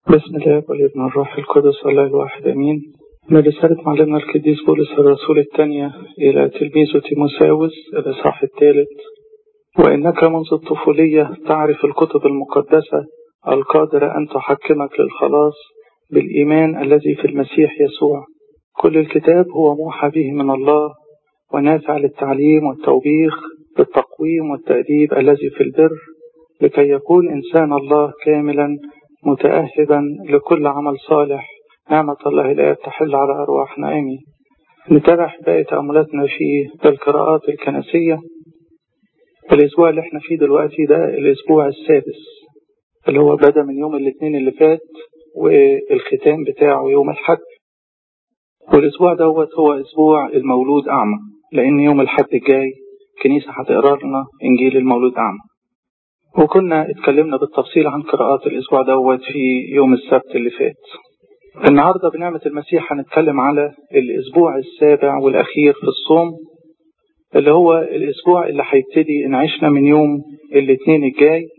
بسم الله والابن الروح القدس الله الواحد امين من رسالة معلمنا القديس بولس الرسول الثانية إلى تلميذه تيموساوس الإصحاح الثالث وإنك منذ الطفولية تعرف الكتب المقدسة القادرة أن تحكمك للخلاص بالإيمان الذي في المسيح يسوع كل الكتاب هو موحى به من الله ونافع للتعليم والتوبيخ بالتقويم والتأديب الذي في البر لكي يكون إنسان الله كاملا متأهبا لكل عمل صالح نعمة الله لا تحل على أرواحنا آمين نتابع باقي تأملاتنا في القراءات الكنسية الأسبوع اللي احنا فيه دلوقتي ده الأسبوع السادس اللي هو بدأ من يوم الاثنين اللي فات والختام بتاعه يوم الحد والأسبوع دوت هو أسبوع المولود أعمى لأن يوم الحد الجاي الكنيسة هتقرا لنا إنجيل المولود أعمى وكنا اتكلمنا بالتفصيل عن قراءات الأسبوع دوت في يوم السبت اللي فات النهاردة بنعمة المسيح هنتكلم على الأسبوع السابع والأخير في الصوم اللي هو الأسبوع اللي هيبتدي إن عشنا من يوم الاثنين الجاي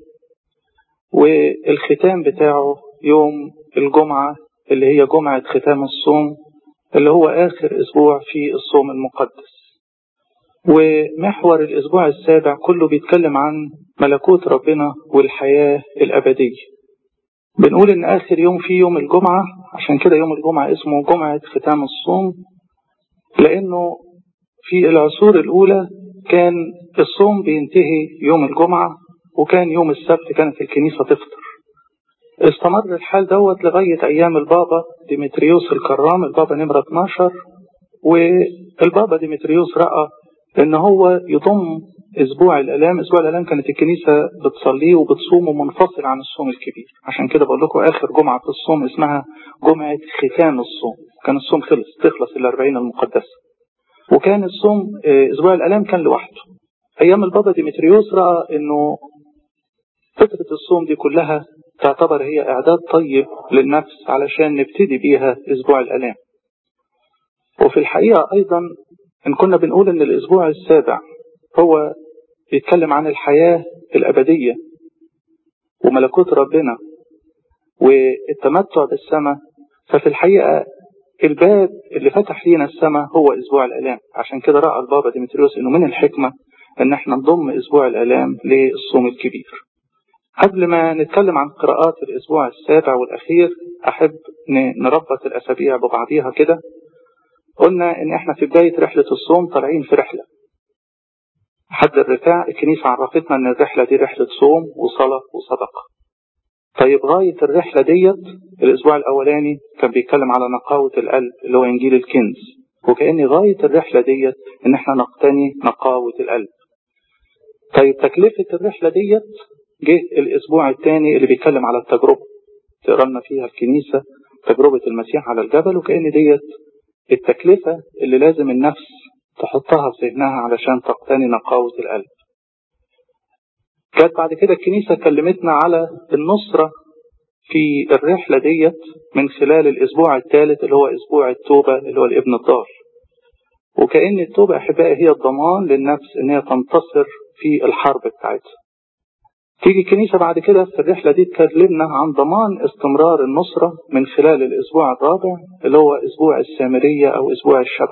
والختام بتاعه يوم الجمعة اللي هي جمعة ختام الصوم اللي هو آخر أسبوع في الصوم المقدس ومحور الأسبوع السابع كله بيتكلم عن ملكوت ربنا والحياة الأبدية بنقول إن آخر يوم فيه يوم الجمعة عشان كده يوم الجمعة اسمه جمعة ختام الصوم لأنه في العصور الأولى كان الصوم بينتهي يوم الجمعة وكان يوم السبت كانت الكنيسة تفطر استمر الحال دوت لغاية أيام البابا ديمتريوس الكرام البابا نمرة 12 والبابا ديمتريوس رأى ان هو يضم اسبوع الالام اسبوع الالام كانت الكنيسه بتصليه وبتصومه منفصل عن الصوم الكبير عشان كده بقول لكم اخر جمعه في الصوم اسمها جمعه ختام الصوم كان الصوم خلص تخلص الاربعين المقدسه وكان الصوم اسبوع الالام كان لوحده ايام البابا ديمتريوس راى انه فتره الصوم دي كلها تعتبر هي اعداد طيب للنفس علشان نبتدي بيها اسبوع الالام وفي الحقيقه ايضا إن كنا بنقول إن الأسبوع السابع هو بيتكلم عن الحياة الأبدية وملكوت ربنا والتمتع بالسماء ففي الحقيقة الباب اللي فتح لينا السماء هو أسبوع الآلام عشان كده رأى البابا ديمتريوس إنه من الحكمة إن احنا نضم أسبوع الآلام للصوم الكبير قبل ما نتكلم عن قراءات الأسبوع السابع والأخير أحب نربط الأسابيع ببعضيها كده قلنا ان احنا في بداية رحلة الصوم طالعين في رحلة حد الرفاع الكنيسة عرفتنا ان الرحلة دي رحلة صوم وصلاة وصدقة طيب غاية الرحلة ديت الاسبوع الاولاني كان بيتكلم على نقاوة القلب اللي هو انجيل الكنز وكأن غاية الرحلة ديت ان احنا نقتني نقاوة القلب طيب تكلفة الرحلة ديت جه الاسبوع الثاني اللي بيتكلم على التجربة تقرا لنا فيها الكنيسة تجربة المسيح على الجبل وكأن ديت التكلفة اللي لازم النفس تحطها في ذهنها علشان تقتني نقاوة القلب كانت بعد كده الكنيسة كلمتنا على النصرة في الرحلة ديت من خلال الأسبوع الثالث اللي هو أسبوع التوبة اللي هو الابن الضال وكأن التوبة أحبائي هي الضمان للنفس إن هي تنتصر في الحرب بتاعتها تيجي الكنيسة بعد كده في الرحلة دي تكلمنا عن ضمان استمرار النصرة من خلال الأسبوع الرابع اللي هو أسبوع السامرية أو أسبوع الشبع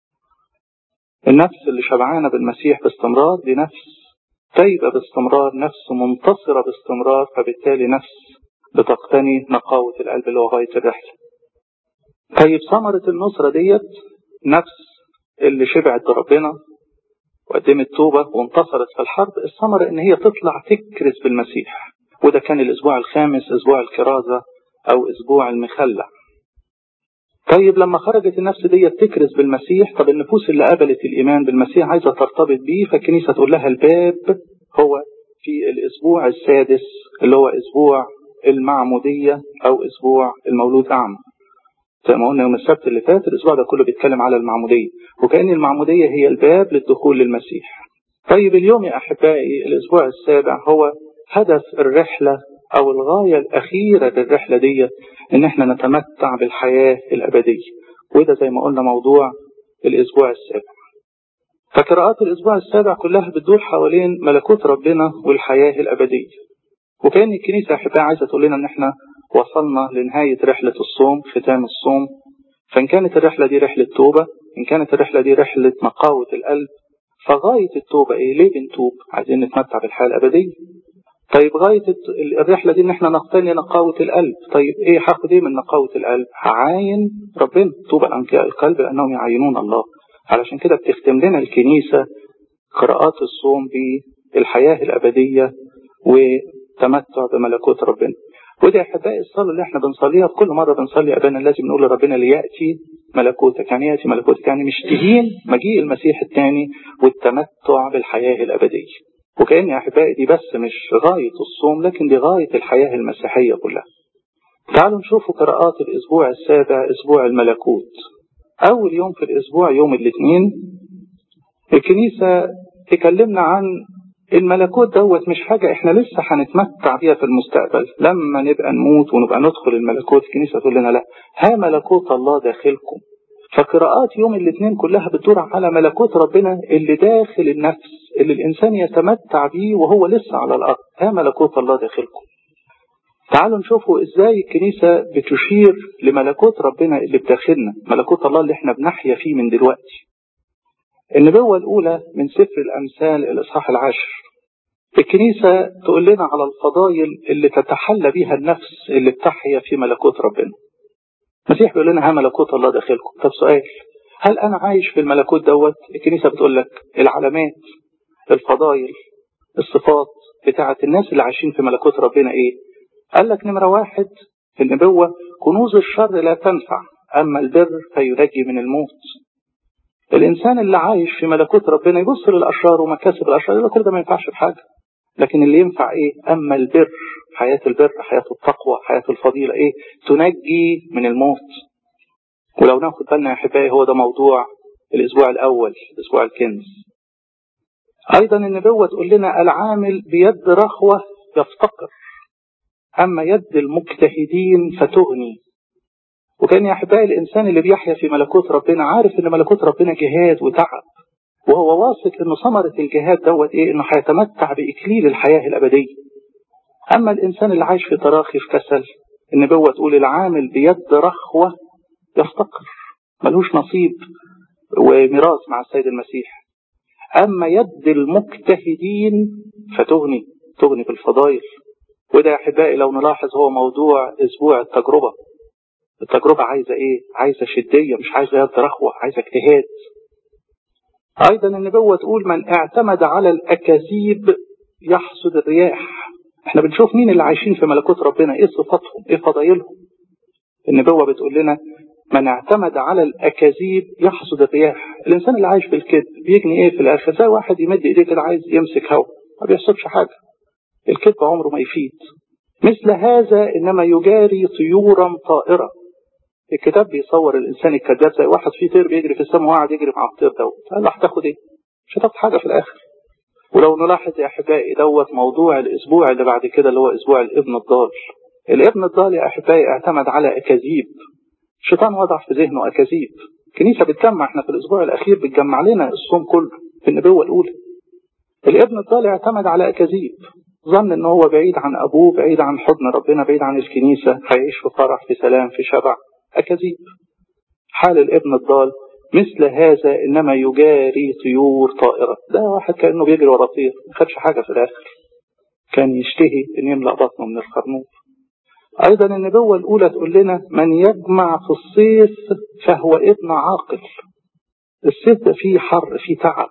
النفس اللي شبعانة بالمسيح باستمرار دي نفس تايبة باستمرار نفس منتصرة باستمرار فبالتالي نفس بتقتني نقاوة القلب اللي هو غاية الرحلة طيب ثمرة النصرة ديت نفس اللي شبعت بربنا وقدمت توبة وانتصرت في الحرب الثمرة ان هي تطلع تكرز بالمسيح وده كان الاسبوع الخامس اسبوع الكرازة او اسبوع المخلع طيب لما خرجت النفس دي تكرز بالمسيح طب النفوس اللي قبلت الايمان بالمسيح عايزة ترتبط بيه فالكنيسة تقول لها الباب هو في الاسبوع السادس اللي هو اسبوع المعمودية او اسبوع المولود اعمى زي ما قلنا يوم السبت اللي فات الاسبوع ده كله بيتكلم على المعموديه وكان المعموديه هي الباب للدخول للمسيح. طيب اليوم يا احبائي الاسبوع السابع هو هدف الرحله او الغايه الاخيره للرحله دي ان احنا نتمتع بالحياه الابديه وده زي ما قلنا موضوع الاسبوع السابع. فقراءات الاسبوع السابع كلها بتدور حوالين ملكوت ربنا والحياه الابديه. وكان الكنيسه احبائي عايزه تقول لنا ان احنا وصلنا لنهاية رحلة الصوم ختام الصوم فإن كانت الرحلة دي رحلة توبة إن كانت الرحلة دي رحلة نقاوة القلب فغاية التوبة إيه ليه بنتوب عايزين نتمتع بالحياة الأبدية طيب غاية الرحلة دي إن إحنا نقتني نقاوة القلب طيب إيه هاخد إيه من نقاوة القلب هعاين ربنا توبة أنقياء القلب لأنهم يعينون الله علشان كده بتختم لنا الكنيسة قراءات الصوم بالحياة الأبدية وتمتع بملكوت ربنا ودي أحبائي الصلاة اللي احنا بنصليها في كل مرة بنصلي أبانا لازم نقول لربنا ليأتي ملكوتك يعني يأتي ملكوتك يعني مشتهين مجيء المسيح الثاني والتمتع بالحياة الأبدية وكأن يا أحبائي دي بس مش غاية الصوم لكن دي غاية الحياة المسيحية كلها تعالوا نشوفوا قراءات الأسبوع السابع أسبوع الملكوت أول يوم في الأسبوع يوم الاثنين الكنيسة تكلمنا عن الملكوت دوت مش حاجة احنا لسه هنتمتع بيها في المستقبل لما نبقى نموت ونبقى ندخل الملكوت الكنيسة تقول لنا لا ها ملكوت الله داخلكم فقراءات يوم الاثنين كلها بتدور على ملكوت ربنا اللي داخل النفس اللي الإنسان يتمتع بيه وهو لسه على الأرض ها ملكوت الله داخلكم تعالوا نشوفوا ازاي الكنيسة بتشير لملكوت ربنا اللي بداخلنا ملكوت الله اللي احنا بنحيا فيه من دلوقتي النبوة الأولى من سفر الأمثال الإصحاح العاشر الكنيسة تقول لنا على الفضائل اللي تتحلى بها النفس اللي بتحيا في ملكوت ربنا المسيح بيقول لنا ها ملكوت الله داخلكم طب سؤال هل أنا عايش في الملكوت دوت الكنيسة بتقول لك العلامات الفضائل الصفات بتاعة الناس اللي عايشين في ملكوت ربنا إيه قال لك نمرة واحد في النبوة كنوز الشر لا تنفع أما البر فينجي من الموت الإنسان اللي عايش في ملكوت ربنا يبص للأشرار ومكاسب الأشرار يقول كل ده ما ينفعش في حاجة لكن اللي ينفع إيه أما البر حياة البر حياة التقوى حياة الفضيلة إيه تنجي من الموت ولو ناخد بالنا يا أحبائي هو ده موضوع الأسبوع الأول أسبوع الكنز أيضا النبوة تقول لنا العامل بيد رخوة يفتقر أما يد المجتهدين فتغني وكان يا أحبائي الإنسان اللي بيحيا في ملكوت ربنا عارف إن ملكوت ربنا جهاد وتعب وهو واثق إن ثمرة الجهاد دوت إيه إنه هيتمتع بإكليل الحياة الأبدية أما الإنسان اللي عايش في تراخي في كسل النبوة تقول العامل بيد رخوة يفتقر ملوش نصيب وميراث مع السيد المسيح أما يد المجتهدين فتغني تغني بالفضائل وده يا أحبائي لو نلاحظ هو موضوع أسبوع التجربة التجربة عايزة إيه؟ عايزة شدية مش عايزة يد رخوة عايزة اجتهاد أيضا النبوة تقول من اعتمد على الأكاذيب يحصد الرياح احنا بنشوف مين اللي عايشين في ملكوت ربنا ايه صفاتهم ايه فضايلهم النبوة بتقول لنا من اعتمد على الأكاذيب يحصد الرياح الإنسان اللي عايش بالكذب بيجني ايه في الآخر زي واحد يمد ايديه كده عايز يمسك هوا ما بيحصدش حاجة الكذب عمره ما يفيد مثل هذا إنما يجاري طيورا طائرة الكتاب بيصور الإنسان الكذاب زي واحد فيه طير بيجري في السماء وقاعد يجري مع الطير دوت قال له هتاخد ايه؟ مش هتاخد حاجة في الآخر ولو نلاحظ يا أحبائي دوت موضوع الأسبوع اللي بعد كده اللي هو أسبوع الابن الضال الابن الضال يا أحبائي اعتمد على أكاذيب الشيطان وضع في ذهنه أكاذيب الكنيسة بتجمع احنا في الأسبوع الأخير بتجمع لنا الصوم كله في النبوة الأولى الابن الضال اعتمد على أكاذيب ظن ان هو بعيد عن ابوه بعيد عن حضن ربنا بعيد عن الكنيسة هيعيش في فرح في سلام في شبع أكاذيب حال الابن الضال مثل هذا إنما يجاري طيور طائرة ده واحد كأنه بيجري ورا طير ما خدش حاجة في الآخر كان يشتهي أن يملأ بطنه من الخرنوف أيضا النبوة الأولى تقول لنا من يجمع في الصيف فهو ابن عاقل الصيف ده فيه حر فيه تعب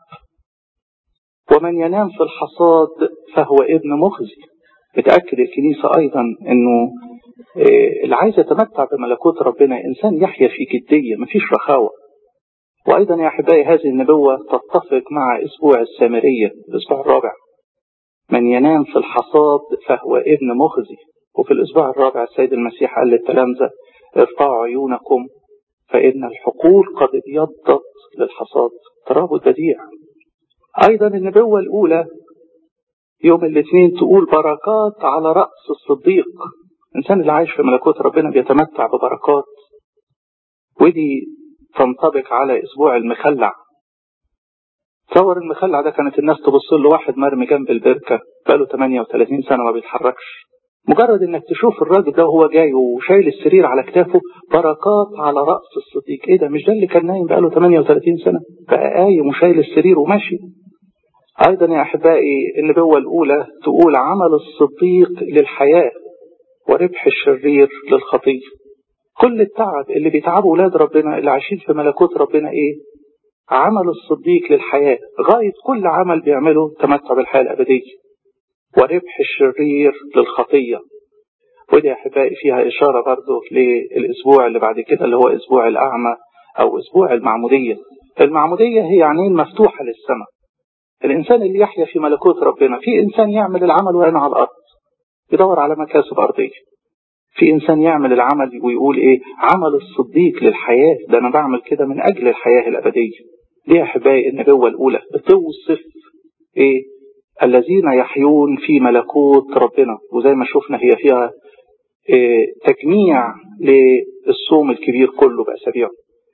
ومن ينام في الحصاد فهو ابن مخزي بتأكد الكنيسة أيضا أنه اللي عايز يتمتع بملكوت ربنا إنسان يحيا في جدية مفيش رخاوة وأيضا يا أحبائي هذه النبوة تتفق مع أسبوع السامرية الأسبوع الرابع من ينام في الحصاد فهو ابن مخزي وفي الأسبوع الرابع السيد المسيح قال للتلامذة ارفعوا عيونكم فإن الحقول قد ابيضت للحصاد تراب بديع أيضا النبوة الأولى يوم الاثنين تقول بركات على رأس الصديق الإنسان اللي عايش في ملكوت ربنا بيتمتع ببركات ودي تنطبق على أسبوع المخلع تصور المخلع ده كانت الناس تبص له واحد مرمي جنب البركة بقاله 38 سنة ما بيتحركش مجرد انك تشوف الراجل ده وهو جاي وشايل السرير على كتافه بركات على راس الصديق ايه ده مش ده اللي كان نايم بقاله 38 سنه بقى قايم وشايل السرير وماشي ايضا يا احبائي النبوه الاولى تقول عمل الصديق للحياه وربح الشرير للخطيه كل التعب اللي بيتعبوا ولاد ربنا اللي عايشين في ملكوت ربنا ايه عمل الصديق للحياه غايه كل عمل بيعمله تمتع بالحياه الابديه وربح الشرير للخطية ودي أحبائي فيها إشارة برضو للأسبوع اللي بعد كده اللي هو أسبوع الأعمى أو أسبوع المعمودية المعمودية هي عينين مفتوحة للسماء الإنسان اللي يحيا في ملكوت ربنا في إنسان يعمل العمل وأنا على الأرض يدور على مكاسب أرضية في إنسان يعمل العمل ويقول إيه عمل الصديق للحياة ده أنا بعمل كده من أجل الحياة الأبدية دي أحبائي النبوة الأولى بتوصف إيه الذين يحيون في ملكوت ربنا وزي ما شفنا هي فيها إيه تجميع للصوم الكبير كله بأسابيعه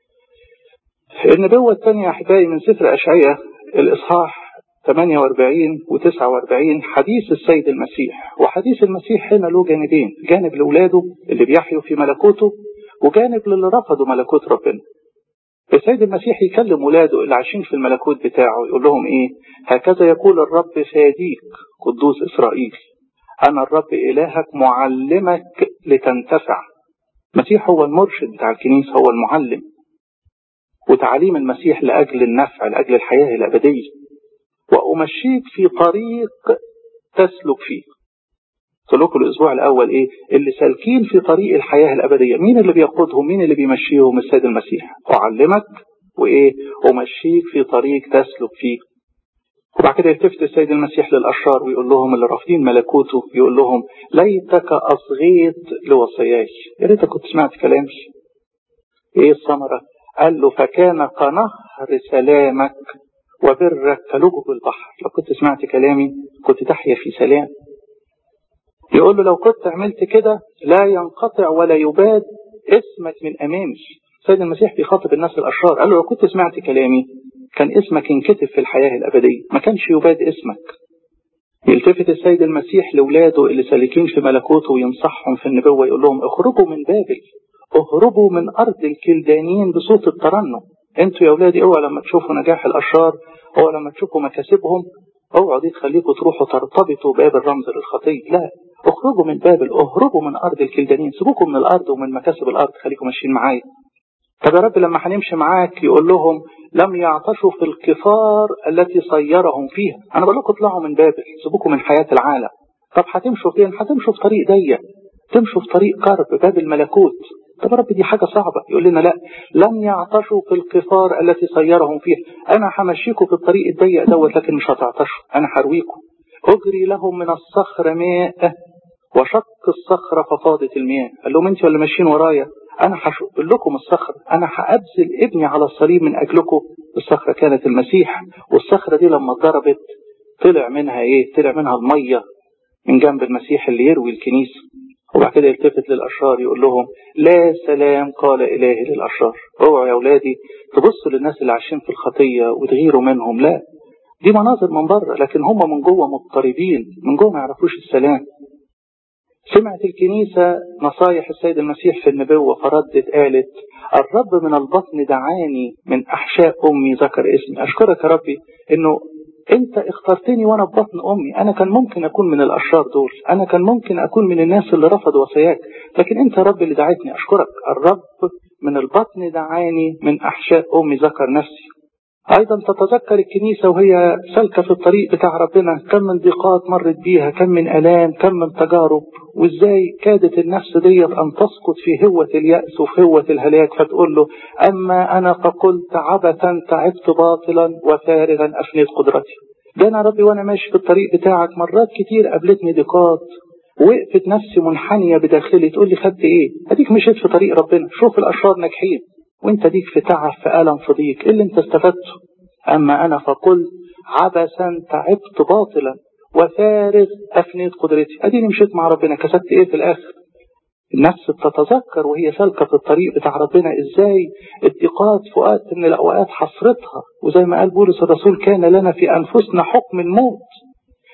النبوة الثانية أحبائي من سفر أشعية الإصحاح 48 و 49 حديث السيد المسيح وحديث المسيح هنا له جانبين جانب لأولاده اللي بيحيوا في ملكوته وجانب للي رفضوا ملكوت ربنا السيد المسيح يكلم ولاده اللي عايشين في الملكوت بتاعه يقول لهم ايه هكذا يقول الرب فاديك قدوس اسرائيل انا الرب الهك معلمك لتنتفع المسيح هو المرشد بتاع الكنيسة هو المعلم وتعليم المسيح لأجل النفع لأجل الحياة الأبدية وأمشيك في طريق تسلك فيه قلت لكم الاسبوع الاول ايه اللي سالكين في طريق الحياه الابديه مين اللي بيقودهم مين اللي بيمشيهم السيد المسيح اعلمك وايه امشيك في طريق تسلك فيه وبعد كده يلتفت السيد المسيح للاشرار ويقول لهم اللي رافضين ملكوته يقول لهم ليتك اصغيت لوصياي يا ريتك كنت سمعت كلامي ايه الثمره قال له فكان كنهر سلامك وبرك كلجب البحر لو كنت سمعت كلامي كنت تحيا في سلام يقول له لو كنت عملت كده لا ينقطع ولا يباد اسمك من امامي سيد المسيح بيخاطب الناس الاشرار قال له لو كنت سمعت كلامي كان اسمك ينكتب في الحياه الابديه ما كانش يباد اسمك يلتفت السيد المسيح لاولاده اللي سالكين في ملكوته وينصحهم في النبوه يقول لهم اخرجوا من بابل اهربوا من ارض الكلدانيين بصوت الترنم انتوا يا اولادي اوعى لما تشوفوا نجاح الاشرار اوعى لما تشوفوا مكاسبهم اوعوا دي تخليكم تروحوا ترتبطوا باب الرمز للخطيه لا اخرجوا من بابل اهربوا من ارض الكلدانيين سيبوكم من الارض ومن مكاسب الارض خليكم ماشيين معايا طب يا رب لما هنمشي معاك يقول لهم لم يعطشوا في الكفار التي صيرهم فيها انا بقول لكم اطلعوا من بابل سيبوكم من حياه العالم طب هتمشوا فين هتمشوا في طريق ضيق تمشوا في طريق كرب باب الملكوت طب يا رب دي حاجه صعبه يقول لنا لا لم يعطشوا في الكفار التي صيرهم فيها انا همشيكم في الطريق الضيق دوت لكن مش هتعطشوا انا هرويكم اجري لهم من الصخر ماء وشق الصخرة ففاضت المياه قال لهم انت ولا ماشيين ورايا انا هشق لكم الصخرة انا هأبذل ابني على الصليب من اجلكم الصخرة كانت المسيح والصخرة دي لما اتضربت طلع منها ايه طلع منها المية من جنب المسيح اللي يروي الكنيسة وبعد كده يلتفت للأشرار يقول لهم لا سلام قال إلهي للأشرار اوعوا يا أولادي تبصوا للناس اللي عايشين في الخطية وتغيروا منهم لا دي مناظر من بره لكن هم من جوه مضطربين من جوه ما يعرفوش السلام سمعت الكنيسة نصايح السيد المسيح في النبوة فردت قالت الرب من البطن دعاني من أحشاء أمي ذكر اسمي أشكرك يا ربي إنه أنت اخترتني وأنا ببطن أمي أنا كان ممكن أكون من الأشرار دول أنا كان ممكن أكون من الناس اللي رفضوا وصاياك لكن أنت يا رب اللي دعيتني أشكرك الرب من البطن دعاني من أحشاء أمي ذكر نفسي أيضا تتذكر الكنيسة وهي سالكة في الطريق بتاع ربنا كم من ضيقات مرت بيها كم من ألام كم من تجارب وإزاي كادت النفس ديت أن تسقط في هوة اليأس وفي هوة الهلاك فتقول له أما أنا فقلت عبثا تعبت باطلا وفارغا أفنيت قدرتي ده أنا ربي وأنا ماشي في الطريق بتاعك مرات كتير قابلتني ضيقات وقفت نفسي منحنية بداخلي تقول لي خدت إيه؟ أديك مشيت في طريق ربنا شوف الأشرار ناجحين وانت ديك في تعب في ألم في ضيق ايه اللي انت استفدته أما أنا فقلت عبثا تعبت باطلا وفارغ أفنيت قدرتي أديني مشيت مع ربنا كسبت إيه في الآخر النفس بتتذكر وهي سالكة في الطريق بتاع ربنا إزاي الضيقات في وقت من الأوقات حصرتها وزي ما قال بولس الرسول كان لنا في أنفسنا حكم الموت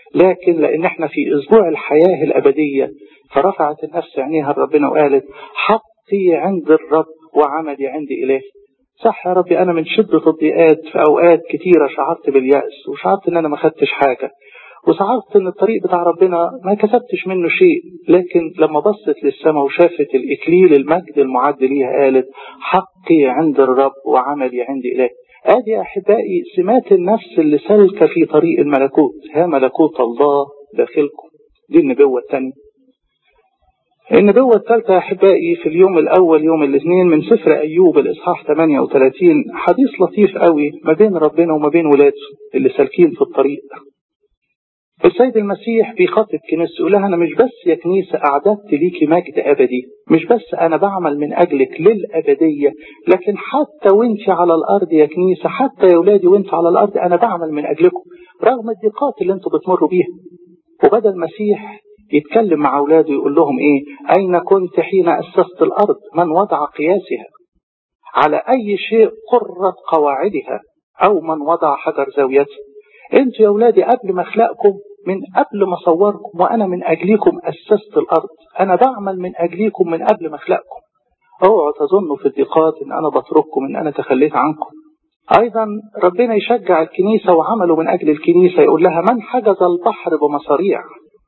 لكن لأن احنا في أسبوع الحياة الأبدية فرفعت النفس عينيها لربنا وقالت حقي عند الرب وعملي عند إلهي صح يا ربي أنا من شدة الضيقات في أوقات كتيرة شعرت باليأس وشعرت إن أنا ما خدتش حاجة وشعرت إن الطريق بتاع ربنا ما كسبتش منه شيء لكن لما بصت للسماء وشافت الإكليل المجد المعد ليها قالت حقي عند الرب وعملي عند إلهي ادي احبائي سمات النفس اللي سالكه في طريق الملكوت ها ملكوت الله داخلكم دي النبوه الثانيه النبوة الثالثة أحبائي في اليوم الأول يوم الاثنين من سفر أيوب الإصحاح 38 حديث لطيف قوي ما بين ربنا وما بين ولاده اللي سالكين في الطريق السيد المسيح بيخاطب كنيسة يقول لها أنا مش بس يا كنيسة أعددت ليكي مجد أبدي مش بس أنا بعمل من أجلك للأبدية لكن حتى وانت على الأرض يا كنيسة حتى يا ولادي وانت على الأرض أنا بعمل من أجلكم رغم الضيقات اللي انتوا بتمروا بيها وبدأ المسيح يتكلم مع أولاده يقول لهم إيه أين كنت حين أسست الأرض من وضع قياسها على أي شيء قرت قواعدها أو من وضع حجر زاويتها انتوا يا أولادي قبل ما أخلقكم من قبل ما صوركم وأنا من أجلكم أسست الأرض أنا بعمل من أجلكم من قبل ما أخلقكم اوعوا تظنوا في الضيقات إن أنا بترككم إن أنا تخليت عنكم أيضا ربنا يشجع الكنيسة وعمله من أجل الكنيسة يقول لها من حجز البحر بمصاريع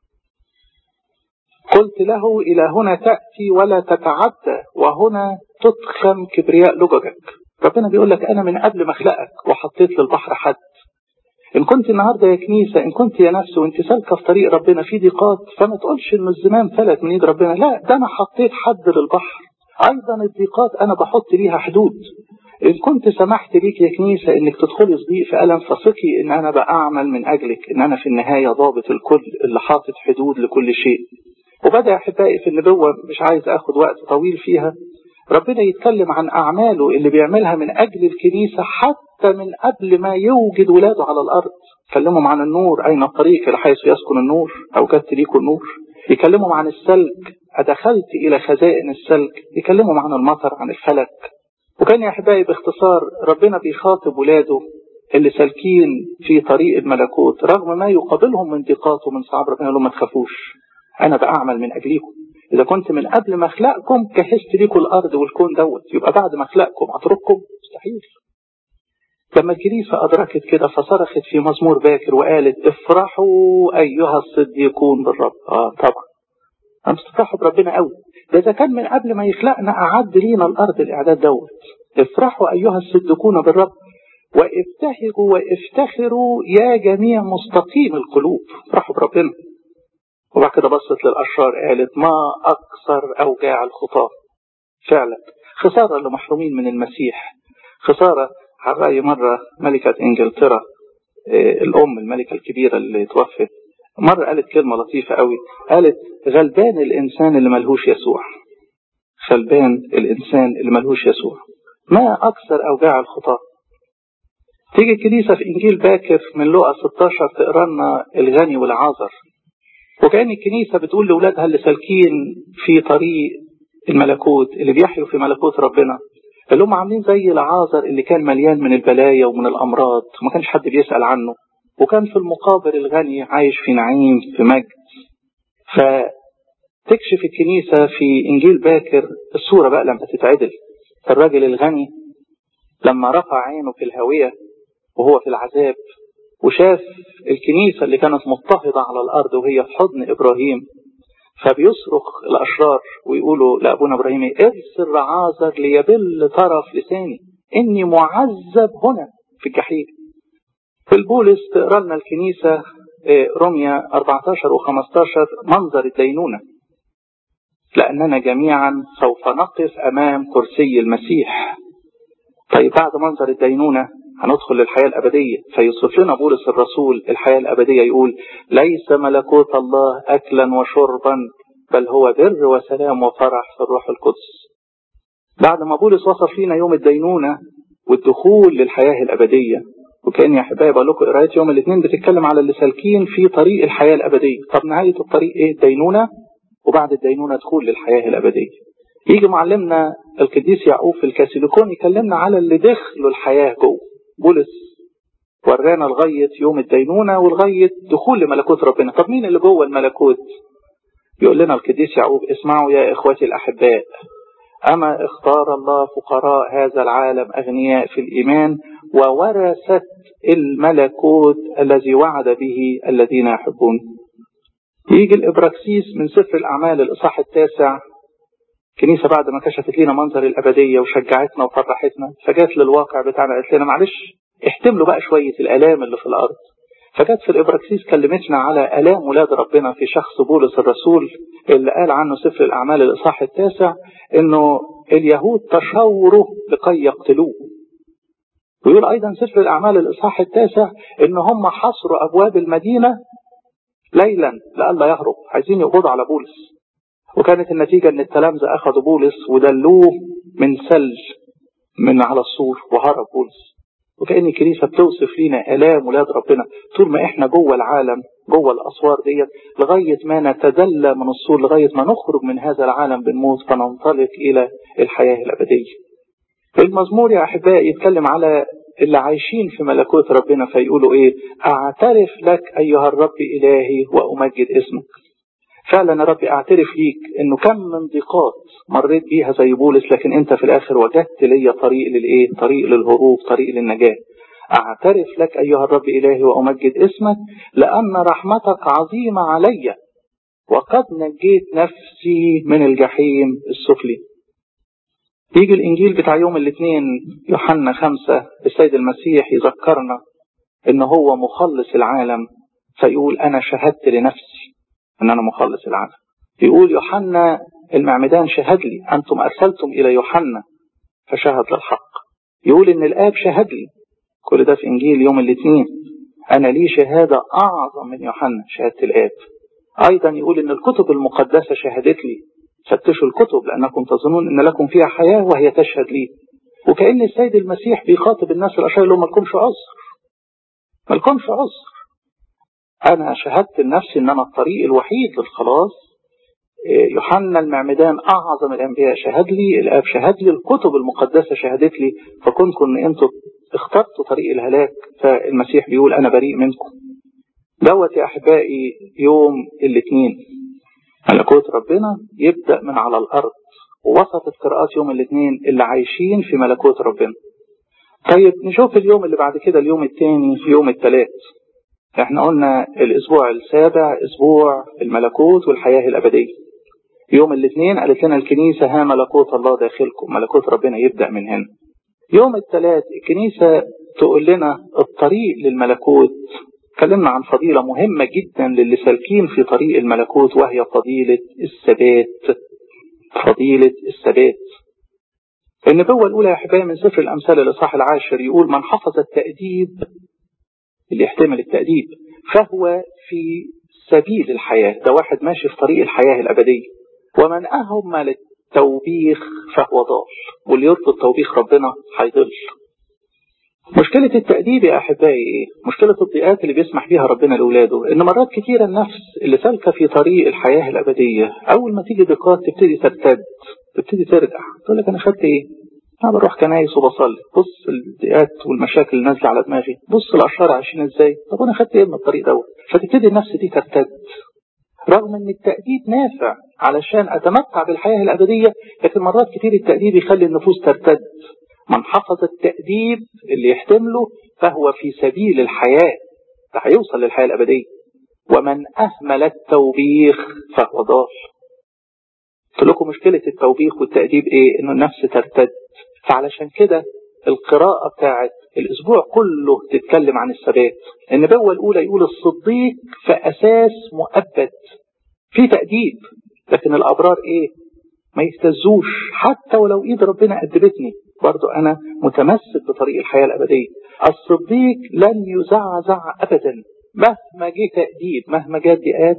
قلت له إلى هنا تأتي ولا تتعدى وهنا تضخم كبرياء لججك ربنا بيقول لك أنا من قبل ما أخلقك وحطيت للبحر حد إن كنت النهاردة يا كنيسة إن كنت يا نفس وإنت سالكة في طريق ربنا في ضيقات فما تقولش إن الزمام فلت من إيد ربنا لا ده أنا حطيت حد للبحر أيضا الضيقات أنا بحط ليها حدود إن كنت سمحت ليك يا كنيسة إنك تدخلي صديق في ألم فثقي إن أنا بأعمل من أجلك إن أنا في النهاية ضابط الكل اللي حاطط حدود لكل شيء وبدأ أحبائي في النبوة مش عايز أخد وقت طويل فيها ربنا يتكلم عن أعماله اللي بيعملها من أجل الكنيسة حتى من قبل ما يوجد ولاده على الأرض يكلمهم عن النور أين الطريق إلى حيث يسكن النور أوجدت ليكم النور يكلمهم عن السلك أدخلت إلى خزائن السلك يكلمهم عن المطر عن الفلك وكان يا أحبائي باختصار ربنا بيخاطب ولاده اللي سالكين في طريق الملكوت رغم ما يقابلهم من ضيقات ومن صعاب ربنا لهم ما تخافوش أنا بعمل من أجليكم إذا كنت من قبل ما أخلقكم جهزت ليكم الأرض والكون دوت يبقى بعد ما أخلقكم أترككم مستحيل لما الكنيسة أدركت كده فصرخت في مزمور باكر وقالت افرحوا أيها الصديقون بالرب آه طبعا أنا بتفرحوا بربنا قوي ده إذا كان من قبل ما يخلقنا أعد لينا الأرض الإعداد دوت افرحوا أيها الصديقون بالرب وابتهجوا وافتخروا يا جميع مستقيم القلوب افرحوا بربنا وبعد كده بصت للأشرار قالت ما أكثر أوجاع الخطاة فعلا خسارة اللي محرومين من المسيح خسارة على رأي مرة ملكة إنجلترا الأم الملكة الكبيرة اللي توفت مرة قالت كلمة لطيفة قوي قالت غلبان الإنسان اللي ملهوش يسوع غلبان الإنسان اللي ملهوش يسوع ما أكثر أوجاع الخطاة تيجي الكنيسة في إنجيل باكر من لقا 16 تقرا لنا الغني والعازر وكأن الكنيسة بتقول لأولادها اللي سالكين في طريق الملكوت اللي بيحيوا في ملكوت ربنا اللي هم عاملين زي العازر اللي كان مليان من البلايا ومن الأمراض وما كانش حد بيسأل عنه وكان في المقابل الغني عايش في نعيم في مجد فتكشف الكنيسة في إنجيل باكر الصورة بقى لما تتعدل الراجل الغني لما رفع عينه في الهوية وهو في العذاب وشاف الكنيسة اللي كانت مضطهدة على الأرض وهي في حضن إبراهيم فبيصرخ الأشرار ويقولوا لأبونا إبراهيم ارسل عازر ليبل طرف لساني إني معذب هنا في الجحيم في البولس تقرا لنا الكنيسة رمية 14 و15 منظر الدينونة لأننا جميعا سوف نقف أمام كرسي المسيح طيب بعد منظر الدينونة هندخل للحياة الأبدية فيوصف لنا بولس الرسول الحياة الأبدية يقول ليس ملكوت الله أكلا وشربا بل هو بر وسلام وفرح في الروح القدس بعد ما بولس وصف لنا يوم الدينونة والدخول للحياة الأبدية وكأن يا أحبائي بقول لكم قراية يوم الاثنين بتتكلم على اللي سالكين في طريق الحياة الأبدية طب نهاية الطريق إيه الدينونة وبعد الدينونة دخول للحياة الأبدية يجي معلمنا القديس يعقوب في الكاسيليكون يكلمنا على اللي دخلوا الحياة جوه بولس ورانا لغاية يوم الدينونة ولغاية دخول لملكوت ربنا طب مين اللي جوه الملكوت يقول لنا القديس يعقوب اسمعوا يا إخوتي الأحباء أما اختار الله فقراء هذا العالم أغنياء في الإيمان وورثت الملكوت الذي وعد به الذين يحبون يجي الإبراكسيس من سفر الأعمال الإصحاح التاسع كنيسة بعد ما كشفت لنا منظر الأبدية وشجعتنا وفرحتنا فجات للواقع بتاعنا قالت لنا معلش احتملوا بقى شوية الآلام اللي في الأرض فجت في الإبراكسيس كلمتنا على آلام ولاد ربنا في شخص بولس الرسول اللي قال عنه سفر الأعمال الإصحاح التاسع إنه اليهود تشاوروا لكي يقتلوه ويقول أيضا سفر الأعمال الإصحاح التاسع إن هم حصروا أبواب المدينة ليلا لئلا يهرب عايزين يقبضوا على بولس وكانت النتيجة إن التلامذة أخذوا بولس ودلوه من ثلج من على السور وهرب بولس وكأن الكنيسة بتوصف لنا آلام ولاد ربنا طول ما احنا جوه العالم جوه الأسوار ديت لغاية ما نتدلى من السور لغاية ما نخرج من هذا العالم بالموت فننطلق إلى الحياة الأبدية المزمور يا أحبائي يتكلم على اللي عايشين في ملكوت ربنا فيقولوا إيه أعترف لك أيها الرب إلهي وأمجد اسمك فعلا يا رب اعترف ليك انه كم من ضيقات مريت بيها زي بولس لكن انت في الاخر وجدت لي طريق للايه طريق للهروب طريق للنجاة اعترف لك ايها الرب الهي وامجد اسمك لان رحمتك عظيمة علي وقد نجيت نفسي من الجحيم السفلي يجي الانجيل بتاع يوم الاثنين يوحنا خمسة السيد المسيح يذكرنا ان هو مخلص العالم فيقول انا شهدت لنفسي ان انا مخلص العالم يقول يوحنا المعمدان شهد لي انتم ارسلتم الى يوحنا فشهد للحق يقول ان الاب شهد لي كل ده في انجيل يوم الاثنين انا لي شهاده اعظم من يوحنا شهاده الاب ايضا يقول ان الكتب المقدسه شهدت لي فتشوا الكتب لانكم تظنون ان لكم فيها حياه وهي تشهد لي وكان السيد المسيح بيخاطب الناس الاشرار لهم ما لكمش عذر ما لكمش عذر أنا شهدت لنفسي أن أنا الطريق الوحيد للخلاص يوحنا المعمدان أعظم الأنبياء شهد لي الآب شهد لي الكتب المقدسة شهدت لي فكنتم أن أنتم اخترتوا طريق الهلاك فالمسيح بيقول أنا بريء منكم دوت يا أحبائي يوم الاثنين ملكوت ربنا يبدأ من على الأرض ووسط قراءات يوم الاثنين اللي عايشين في ملكوت ربنا طيب نشوف اليوم اللي بعد كده اليوم الثاني يوم الثلاث احنا قلنا الاسبوع السابع اسبوع الملكوت والحياة الابدية يوم الاثنين قالت لنا الكنيسة ها ملكوت الله داخلكم ملكوت ربنا يبدأ من هنا يوم الثلاث الكنيسة تقول لنا الطريق للملكوت اتكلمنا عن فضيلة مهمة جدا للي سالكين في طريق الملكوت وهي فضيلة الثبات فضيلة الثبات النبوة الأولى يا أحبائي من سفر الأمثال الإصحاح العاشر يقول من حفظ التأديب اللي يحتمل التأديب فهو في سبيل الحياة ده واحد ماشي في طريق الحياة الأبدية ومن أهم للتوبيخ فهو ضال واللي يرفض توبيخ ربنا هيضل مشكلة التأديب يا أحبائي إيه؟ مشكلة الضيقات اللي بيسمح بيها ربنا لأولاده إن مرات كتيرة النفس اللي سالكة في طريق الحياة الأبدية أول ما تيجي ضيقات تبتدي ترتد تبتدي ترجع تقول لك أنا خدت إيه؟ أنا بروح كنايس وبصلي بص الضيقات والمشاكل اللي نازلة على دماغي بص الأشرار عايشين إزاي طب أنا خدت إيه من الطريق دوت فتبتدي النفس دي ترتد رغم ان التأديب نافع علشان اتمتع بالحياة الابدية لكن مرات كتير التأديب يخلي النفوس ترتد من حفظ التأديب اللي يحتمله فهو في سبيل الحياة ده هيوصل للحياة الأبدية ومن أهمل التوبيخ فهو ضال قلت لكم مشكلة التوبيخ والتأديب إيه؟ إنه النفس ترتد فعلشان كده القراءة بتاعت الأسبوع كله تتكلم عن الثبات النبوة الأولى يقول الصديق في أساس مؤبد في تأديب لكن الأبرار إيه؟ ما يهتزوش حتى ولو إيد ربنا أدبتني برضو أنا متمسك بطريق الحياة الأبدية الصديق لن يزعزع أبدا مهما جه تأديب مهما جه ضيقات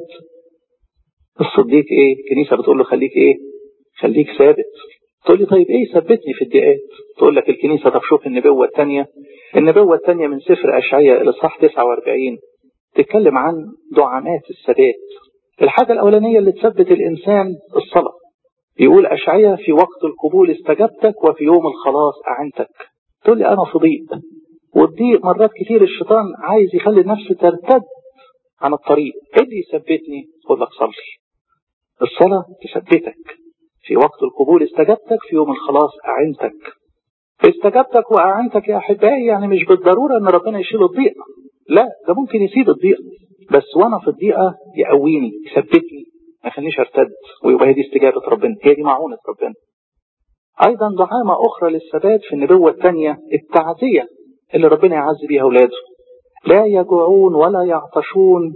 الصديق إيه الكنيسة بتقول له خليك إيه خليك ثابت تقول لي طيب إيه ثبتني في الضيقات تقول لك الكنيسة طب شوف النبوة الثانية النبوة الثانية من سفر أشعياء الإصحاح 49 تتكلم عن دعامات الثبات الحاجة الأولانية اللي تثبت الإنسان الصلاة يقول أشعية في وقت القبول استجبتك وفي يوم الخلاص أعنتك تقول لي أنا صديق والضيق مرات كتير الشيطان عايز يخلي النفس ترتد عن الطريق ايه اللي يثبتني اقول لك صلي الصلاة تثبتك في وقت القبول استجبتك في يوم الخلاص أعنتك استجبتك وأعنتك يا أحبائي يعني مش بالضرورة أن ربنا يشيل الضيق لا ده ممكن يسيب الضيق بس وأنا في الضيقة يقويني يثبتني ما يخلينيش ارتد ويبقى هي دي استجابة ربنا هي دي معونة ربنا أيضا دعامة أخرى للثبات في النبوة الثانية التعزية اللي ربنا يعزي بيها أولاده لا يجوعون ولا يعطشون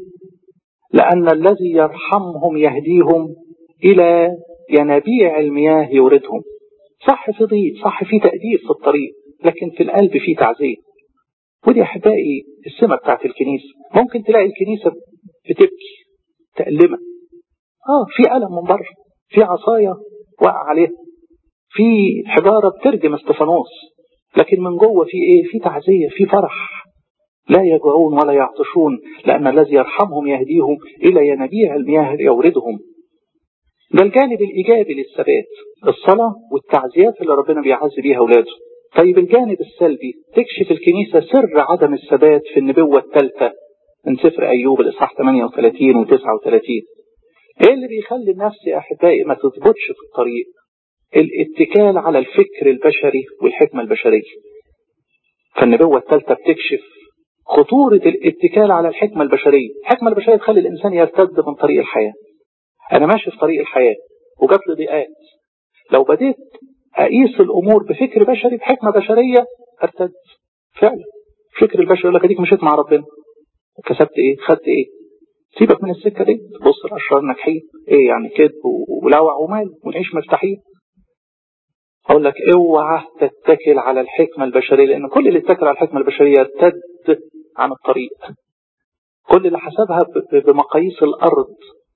لأن الذي يرحمهم يهديهم إلى ينابيع المياه يوردهم صح في ضيق صح في تأديب في الطريق لكن في القلب في تعزية ودي أحبائي السمة بتاعت الكنيسة ممكن تلاقي الكنيسة بتبكي تألمة آه في ألم من بره في عصاية وقع عليها في حجارة بترجم استفانوس لكن من جوه في ايه في تعزية في فرح لا يجوعون ولا يعطشون لأن الذي يرحمهم يهديهم إلى ينابيع المياه يوردهم ده الجانب الإيجابي للثبات الصلاة والتعزيات اللي ربنا بيعزي بيها أولاده طيب الجانب السلبي تكشف الكنيسة سر عدم الثبات في النبوة الثالثة من سفر أيوب الإصحاح 38 و 39 إيه اللي بيخلي النفس يا أحبائي ما تثبتش في الطريق الاتكال على الفكر البشري والحكمة البشرية فالنبوة الثالثة بتكشف خطورة الاتكال على الحكمة البشرية الحكمة البشرية تخلي الإنسان يرتد من طريق الحياة أنا ماشي في طريق الحياة وجات لي ضيقات لو بديت أقيس الأمور بفكر بشري بحكمة بشرية أرتد فعلا فكر البشري يقول لك أديك مشيت مع ربنا كسبت إيه خدت إيه سيبك من السكة دي تبص الأشرار ناجحين إيه يعني كذب ولوع ومال ونعيش مرتاحين أقول لك اوعى تتكل على الحكمة البشرية لأن كل اللي اتكل على الحكمة البشرية ارتد عن الطريق كل اللي حسبها بمقاييس الأرض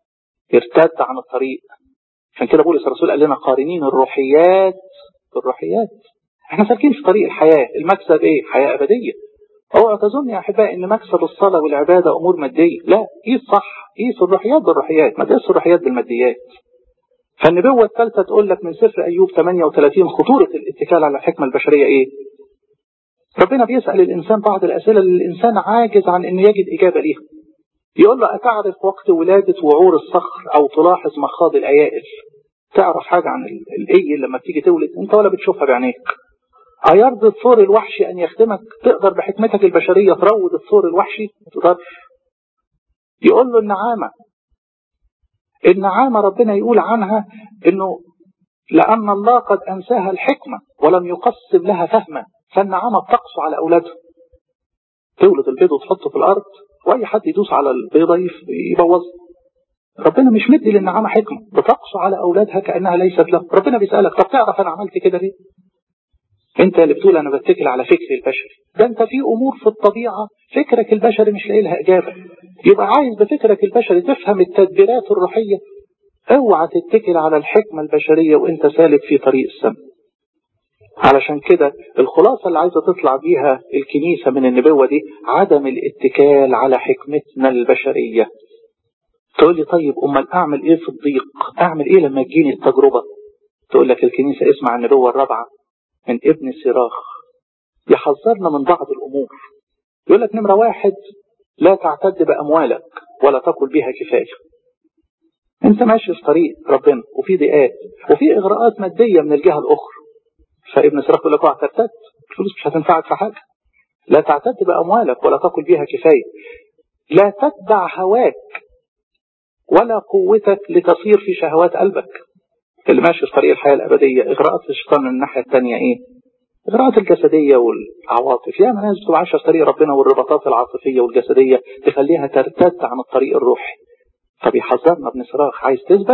ارتد عن الطريق عشان كده بولس الرسول قال لنا قارنين الروحيات بالروحيات احنا سالكين في طريق الحياة المكسب ايه حياة أبدية اوعى تظن يا احبائي ان مكسب الصلاة والعبادة امور مادية لا قيس صح قيس الروحيات بالروحيات ما تقيس الروحيات بالماديات فالنبوة الثالثة تقول لك من سفر أيوب 38 خطورة الاتكال على الحكمة البشرية إيه؟ ربنا بيسأل الإنسان بعض الأسئلة اللي الإنسان عاجز عن أن يجد إجابة ليها. يقول له أتعرف وقت ولادة وعور الصخر أو تلاحظ مخاض الأيائل؟ تعرف حاجة عن الإي لما بتيجي تولد أنت ولا بتشوفها بعينيك. أيرضي الثور الوحشي أن يخدمك؟ تقدر بحكمتك البشرية تروض الثور الوحشي؟ ما تقدرش. يقول له النعامة النعامة ربنا يقول عنها انه لأن الله قد أنساها الحكمة ولم يقسم لها فهما فالنعامة بتقسو على أولادها تولد البيض وتحطه في الأرض وأي حد يدوس على البيضة يبوظ ربنا مش مدي للنعامة حكمة بتقسو على أولادها كأنها ليست له ربنا بيسألك طب تعرف أنا عملت كده ليه انت اللي بتقول انا بتكل على فكري البشري ده انت في امور في الطبيعة فكرك البشري مش لاقي لها اجابة يبقى عايز بفكرك البشري تفهم التدبيرات الروحية اوعى تتكل على الحكمة البشرية وانت سالك في طريق السماء علشان كده الخلاصة اللي عايزة تطلع بيها الكنيسة من النبوة دي عدم الاتكال على حكمتنا البشرية تقول لي طيب امال اعمل ايه في الضيق اعمل ايه لما تجيني التجربة تقول لك الكنيسة اسمع النبوة الرابعة من ابن سراخ يحذرنا من بعض الأمور يقول لك نمرة واحد لا تعتد بأموالك ولا تقل بها كفاية انت ماشي في طريق ربنا وفي ضيقات وفي إغراءات مادية من الجهة الأخرى فابن سراخ يقول لك اوعى ترتد الفلوس مش هتنفعك في حاجة لا تعتد بأموالك ولا تقل بها كفاية لا تتبع هواك ولا قوتك لتصير في شهوات قلبك اللي ماشي في طريق الحياة الأبدية إغراءات الشيطان من الناحية الثانية إيه؟ إغراءات الجسدية والعواطف يا ناس بتبقى عايشة في طريق ربنا والرباطات العاطفية والجسدية تخليها ترتد عن الطريق الروحي فبيحذرنا ابن صراخ عايز تثبت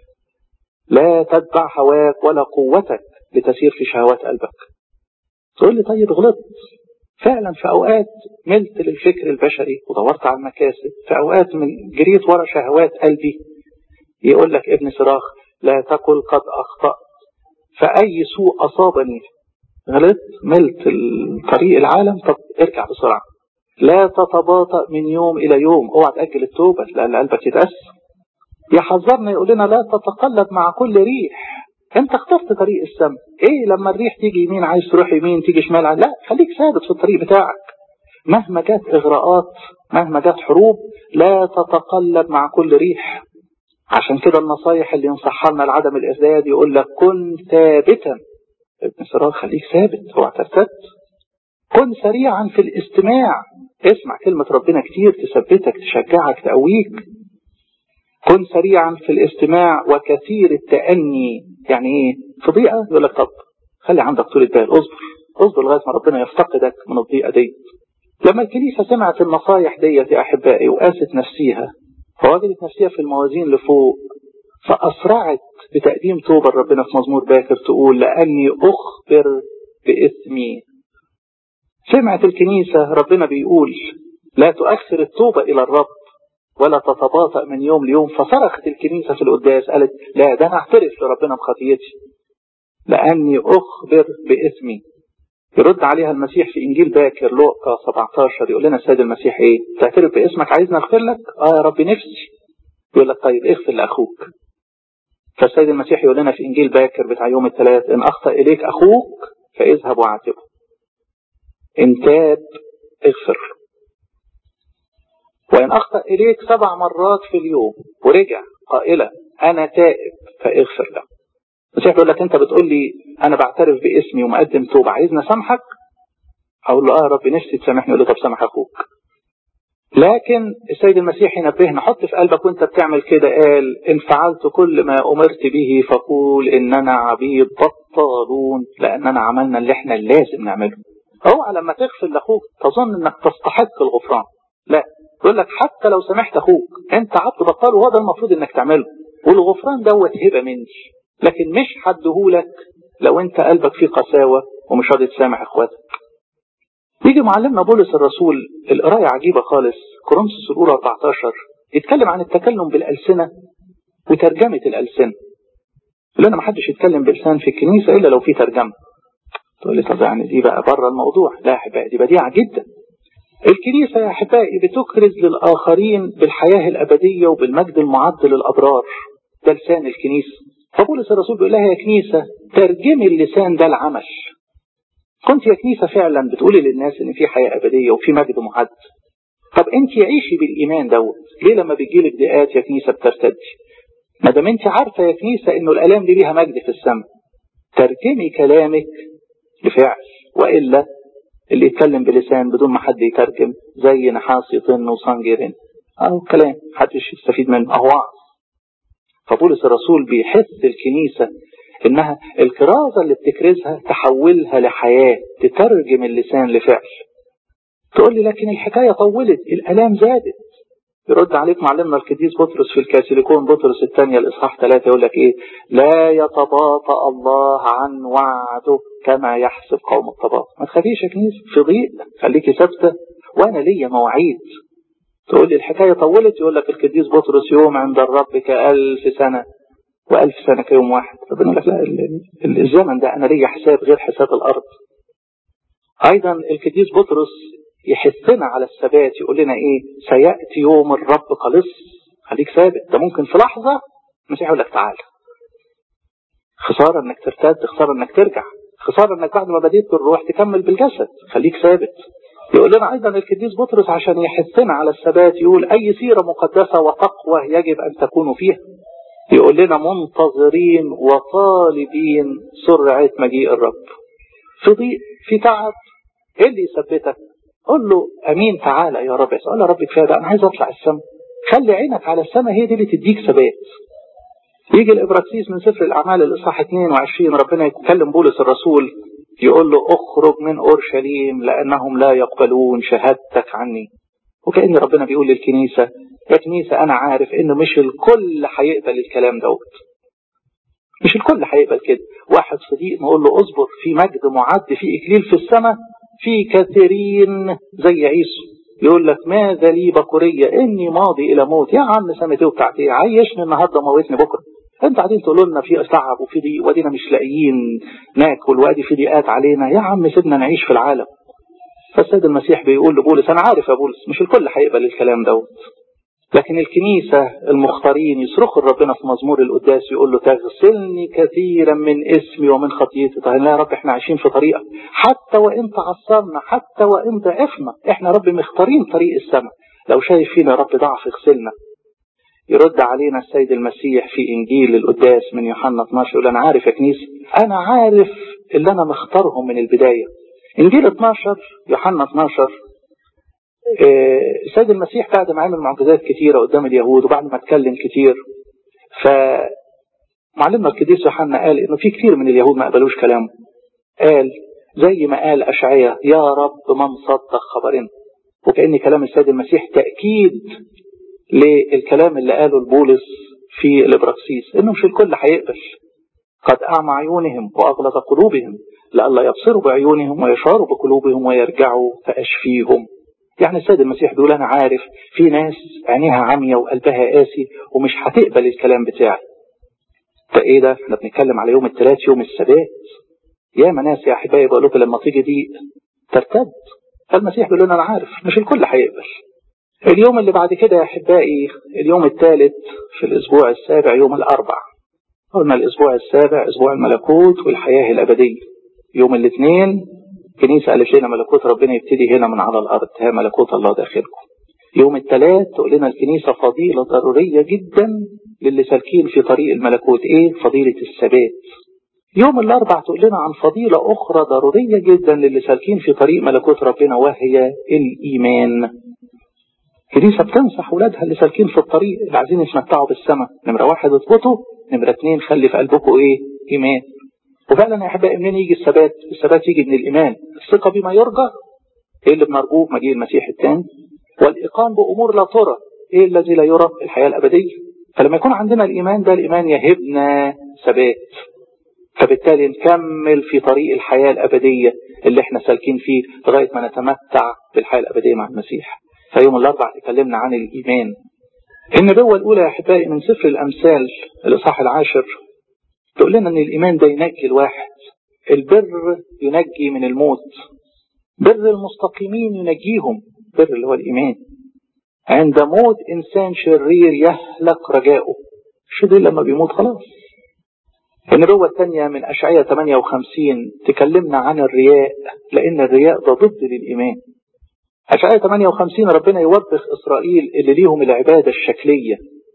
لا تتبع هواك ولا قوتك لتسير في شهوات قلبك تقول لي طيب غلطت فعلا في أوقات ملت للفكر البشري ودورت على المكاسب في أوقات من جريت ورا شهوات قلبي يقول لك ابن صراخ لا تقل قد أخطأت فأي سوء أصابني غلطت ملت طريق العالم طب ارجع بسرعة لا تتباطأ من يوم إلى يوم اوعى تأجل التوبة لأن قلبك يتأثر يحذرنا يقول لنا لا تتقلب مع كل ريح انت اخترت طريق السماء ايه لما الريح تيجي يمين عايز تروح يمين تيجي شمال لا خليك ثابت في الطريق بتاعك مهما جت اغراءات مهما جت حروب لا تتقلب مع كل ريح عشان كده النصايح اللي ينصحها لنا لعدم الارتداد يقول لك كن ثابتا ابن سراج خليك ثابت اوعى ترتد كن سريعا في الاستماع اسمع كلمة ربنا كتير تثبتك تشجعك تقويك كن سريعا في الاستماع وكثير التأني يعني ايه في ضيقة يقول لك طب خلي عندك طولة بال اصبر اصبر لغاية ما ربنا يفتقدك من الضيقة دي لما الكنيسة سمعت النصايح ديت يا أحبائي وقاست نفسيها فوجدت نفسها في الموازين لفوق فأسرعت بتقديم توبة ربنا في مزمور باكر تقول لأني أخبر بإثمي سمعت الكنيسة ربنا بيقول لا تؤخر التوبة إلى الرب ولا تتباطأ من يوم ليوم فصرخت الكنيسة في القداس قالت لا ده أنا أعترف لربنا بخطيتي لأني أخبر بإثمي يرد عليها المسيح في إنجيل باكر لوقا 17 يقول لنا السيد المسيح إيه تعترف باسمك عايزنا أغفر لك آه يا رب نفسي يقول لك طيب اغفر لأخوك فالسيد المسيح يقول لنا في إنجيل باكر بتاع يوم الثلاث إن أخطأ إليك أخوك فاذهب وعاتبه إن تاب اغفر وإن أخطأ إليك سبع مرات في اليوم ورجع قائلا أنا تائب فاغفر له المسيح بيقول لك أنت بتقول لي أنا بعترف باسمي ومقدم توبة عايزني أسامحك أقول له آه يا رب نفسي تسامحني يقول له طب سامح أخوك لكن السيد المسيح ينبهنا حط في قلبك وانت بتعمل كده قال إن فعلت كل ما أمرت به فقول إننا عبيد بطالون لأننا عملنا اللي احنا لازم نعمله اوعى لما تغفر لاخوك تظن انك تستحق الغفران لا يقول لك حتى لو سامحت اخوك انت عبد بطال وهو ده المفروض انك تعمله والغفران دوت هبه مني لكن مش حدهولك لو انت قلبك فيه قساوه ومش راضي تسامح اخواتك يجي معلمنا بولس الرسول القرايه عجيبه خالص كورنثوس الاولى 14 يتكلم عن التكلم بالالسنه وترجمه الالسنه لان ما حدش يتكلم بلسان في الكنيسه الا لو في ترجمه تقول لي طب يعني دي بقى بره الموضوع لا يا احبائي دي بديعه جدا الكنيسة يا أحبائي بتكرز للآخرين بالحياة الأبدية وبالمجد المعد للأبرار ده لسان الكنيسة فبولس الرسول بيقول لها يا كنيسة ترجمي اللسان ده العمل كنت يا كنيسة فعلا بتقولي للناس إن في حياة أبدية وفي مجد معد طب أنت عيشي بالإيمان دوت ليه لما بيجيلك ضيقات يا كنيسة بترتدي ما دام أنت عارفة يا كنيسة إنه الآلام دي ليها مجد في السماء ترجمي كلامك لفعل وإلا اللي يتكلم بلسان بدون ما حد يترجم زي نحاس يطن وصنجرين أو كلام محدش يستفيد منه أهو وعظ فبولس الرسول بيحث الكنيسة إنها الكرازة اللي بتكرزها تحولها لحياة تترجم اللسان لفعل تقول لي لكن الحكاية طولت الآلام زادت يرد عليك معلمنا القديس بطرس في الكاثوليكون بطرس الثانية الإصحاح ثلاثة يقول لك إيه لا يتباطأ الله عن وعده كما يحسب قوم التباطؤ ما تخافيش يا كنيسة في ضيق خليكي ثابتة وأنا ليا مواعيد تقول لي الحكاية طولت يقول لك القديس بطرس يوم عند الرب كألف سنة وألف سنة كيوم واحد ربنا لك لا الزمن ده أنا ليا حساب غير حساب الأرض أيضا القديس بطرس يحثنا على الثبات يقول لنا ايه سيأتي يوم الرب قلص خليك ثابت ده ممكن في لحظة المسيح يقول لك تعالى خسارة انك ترتد خسارة انك ترجع خسارة انك بعد ما بديت بالروح تكمل بالجسد خليك ثابت يقول لنا ايضا القديس بطرس عشان يحثنا على الثبات يقول اي سيرة مقدسة وتقوى يجب ان تكونوا فيها يقول لنا منتظرين وطالبين سرعة مجيء الرب في ضيق في تعب ايه اللي يثبتك قول له امين تعالى يا رب قول له يا رب كفايه بقى انا عايز اطلع السماء خلي عينك على السماء هي دي اللي تديك ثبات يجي الابراكسيس من سفر الاعمال الاصحاح 22 ربنا يتكلم بولس الرسول يقول له اخرج من اورشليم لانهم لا يقبلون شهادتك عني وكأن ربنا بيقول للكنيسة يا كنيسة أنا عارف إنه مش الكل هيقبل الكلام دوت مش الكل هيقبل كده واحد صديق نقول له اصبر في مجد معد في إكليل في السماء في كثيرين زي عيسو يقول لك ماذا لي بكورية إني ماضي إلى موت يا عم سنتي وبتاعتي إيه عيشني النهاردة موتني بكرة انت قاعدين تقولوا لنا في تعب وفي ضيق وادينا مش لاقيين ناكل وادي في ضيقات علينا يا عم سيبنا نعيش في العالم فالسيد المسيح بيقول لبولس انا عارف يا بولس مش الكل هيقبل الكلام دوت لكن الكنيسة المختارين يصرخوا لربنا في مزمور القداس يقول له تغسلني كثيرا من اسمي ومن خطيتي طيب لا يا رب احنا عايشين في طريقك حتى وان تعصرنا حتى وان ضعفنا احنا رب مختارين طريق السماء لو شايف فينا يا رب ضعف اغسلنا يرد علينا السيد المسيح في انجيل القداس من يوحنا 12 يقول انا عارف يا كنيسه انا عارف اللي انا مختارهم من البدايه انجيل 12 يوحنا 12 السيد المسيح بعد ما عمل معجزات كتيرة قدام اليهود وبعد ما اتكلم كتير فمعلمنا القديس يوحنا قال انه في كتير من اليهود ما قبلوش كلامه قال زي ما قال أشعية يا رب من صدق خبرنا وكأن كلام السيد المسيح تأكيد للكلام اللي قاله البولس في الإبراكسيس إنه مش الكل هيقبل قد أعمى عيونهم وأغلق قلوبهم لئلا يبصروا بعيونهم ويشعروا بقلوبهم ويرجعوا فأشفيهم يعني السيد المسيح بيقول أنا عارف في ناس عينيها عمية وقلبها قاسي ومش هتقبل الكلام بتاعي فإيه ده؟ احنا بنتكلم على يوم الثلاث يوم الثبات ياما ناس يا أحبائي بقول لكم لما تيجي دي ترتد فالمسيح بيقول لنا أنا عارف مش الكل هيقبل اليوم اللي بعد كده يا أحبائي اليوم الثالث في الأسبوع السابع يوم الأربع قلنا الأسبوع السابع أسبوع الملكوت والحياة الأبدية يوم الاثنين كنيسة قالت لنا ملكوت ربنا يبتدي هنا من على الأرض ها ملكوت الله داخلكم يوم الثلاث تقول لنا الكنيسة فضيلة ضرورية جدا للي سالكين في طريق الملكوت ايه فضيلة الثبات يوم الأربع تقول لنا عن فضيلة أخرى ضرورية جدا للي سالكين في طريق ملكوت ربنا وهي الإيمان كنيسة بتنصح ولادها اللي سالكين في الطريق اللي عايزين يتمتعوا بالسماء نمرة واحد اضبطوا نمرة اتنين خلي في قلبكم ايه إيمان وفعلا يا أحبائي منين يجي الثبات الثبات يجي من الإيمان الثقة بما يرجى ايه اللي بنرجوه مجيء المسيح الثاني والإقام بأمور لا ترى ايه الذي لا يرى الحياة الأبدية فلما يكون عندنا الإيمان ده الإيمان يهبنا ثبات فبالتالي نكمل في طريق الحياة الأبدية اللي احنا سالكين فيه لغاية ما نتمتع بالحياة الأبدية مع المسيح فيوم الأربع تكلمنا عن الإيمان النبوة الأولى يا أحبائي من سفر الأمثال الإصحاح العاشر تقول لنا أن الإيمان ده ينجي الواحد البر ينجي من الموت بر المستقيمين ينجيهم بر اللي هو الإيمان عند موت إنسان شرير يهلك رجاؤه شو دي لما بيموت خلاص النبوة الثانية من أشعية 58 تكلمنا عن الرياء لأن الرياء ده ضد للإيمان أشعية 58 ربنا يوبخ إسرائيل اللي ليهم العبادة الشكلية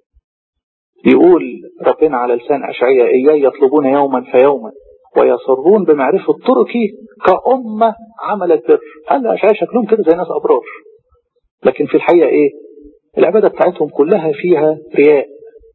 يقول ربنا على لسان أشعية إياي يطلبون يوما فيوما ويصرون بمعرفة طرقي كأمة عملت بر قال أشعية شكلهم كده زي ناس أبرار لكن في الحقيقة إيه العبادة بتاعتهم كلها فيها رياء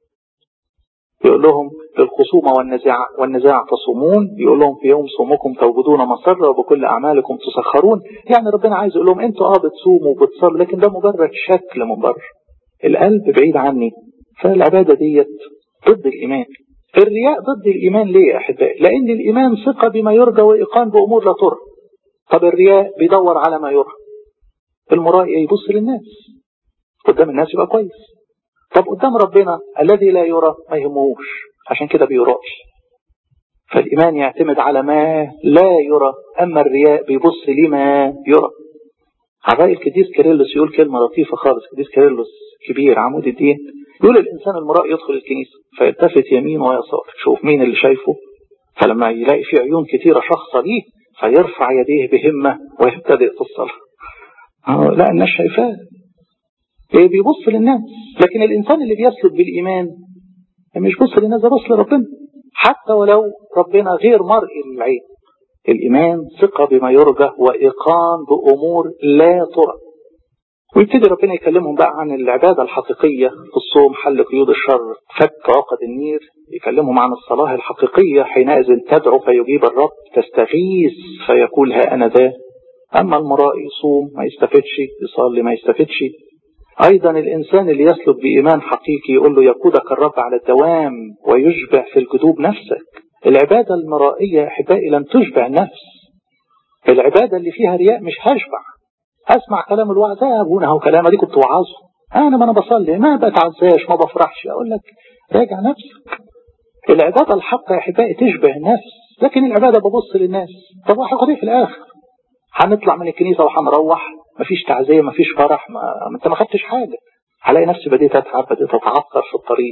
يقول لهم بالخصومة والنزاع, والنزاع تصومون يقول لهم في يوم صومكم توجدون مسرة وبكل أعمالكم تسخرون يعني ربنا عايز يقول لهم انتوا اه بتصوموا وبتصلوا لكن ده مجرد شكل من بره القلب بعيد عني فالعبادة ديت ضد الإيمان الرياء ضد الإيمان ليه يا أحبائي لأن الإيمان ثقة بما يرجى وإيقان بأمور لا ترى طب الرياء بيدور على ما يرى المرائي يبص للناس قدام الناس يبقى كويس طب قدام ربنا الذي لا يرى ما يهمهوش عشان كده بيرائي فالإيمان يعتمد على ما لا يرى أما الرياء بيبص لما يرى عباء القديس كيرلس يقول كلمة لطيفة خالص القديس كيرلس كبير عمود الدين يقول الإنسان المرائي يدخل الكنيسة فيلتفت يمين ويسار شوف مين اللي شايفه فلما يلاقي في عيون كتيرة شخصة ليه فيرفع يديه بهمة ويبتدئ في الصلاة لا الناس شايفاه إيه بيبص للناس لكن الإنسان اللي بيسلك بالإيمان مش بص للناس ده بص لربنا حتى ولو ربنا غير مرئي للعين الإيمان ثقة بما يرجى وإيقان بأمور لا ترى ويبتدي ربنا يكلمهم بقى عن العبادة الحقيقية في الصوم حل قيود الشر فك عقد النير يكلمهم عن الصلاة الحقيقية حينئذ تدعو فيجيب الرب تستغيث فيقول ها أنا ذا أما المرائي يصوم ما يستفدش يصلي ما يستفدش أيضا الإنسان اللي يسلك بإيمان حقيقي يقول له يقودك الرب على الدوام ويشبع في الجدوب نفسك العبادة المرائية يا أحبائي لن تشبع النفس العبادة اللي فيها رياء مش هشبع أسمع كلام الوعظ يا أبونا هو كلام دي كنت وعظه أنا ما أنا بصلي ما بتعزاش ما بفرحش أقول لك راجع نفسك العبادة الحقة يا أحبائي تشبع النفس لكن العبادة ببص للناس طب هاخد إيه في الآخر هنطلع من الكنيسة وهنروح مفيش تعزية مفيش فرح ما... انت ما خدتش حاجة هلاقي نفسي بديت اتعب بديت اتعثر في الطريق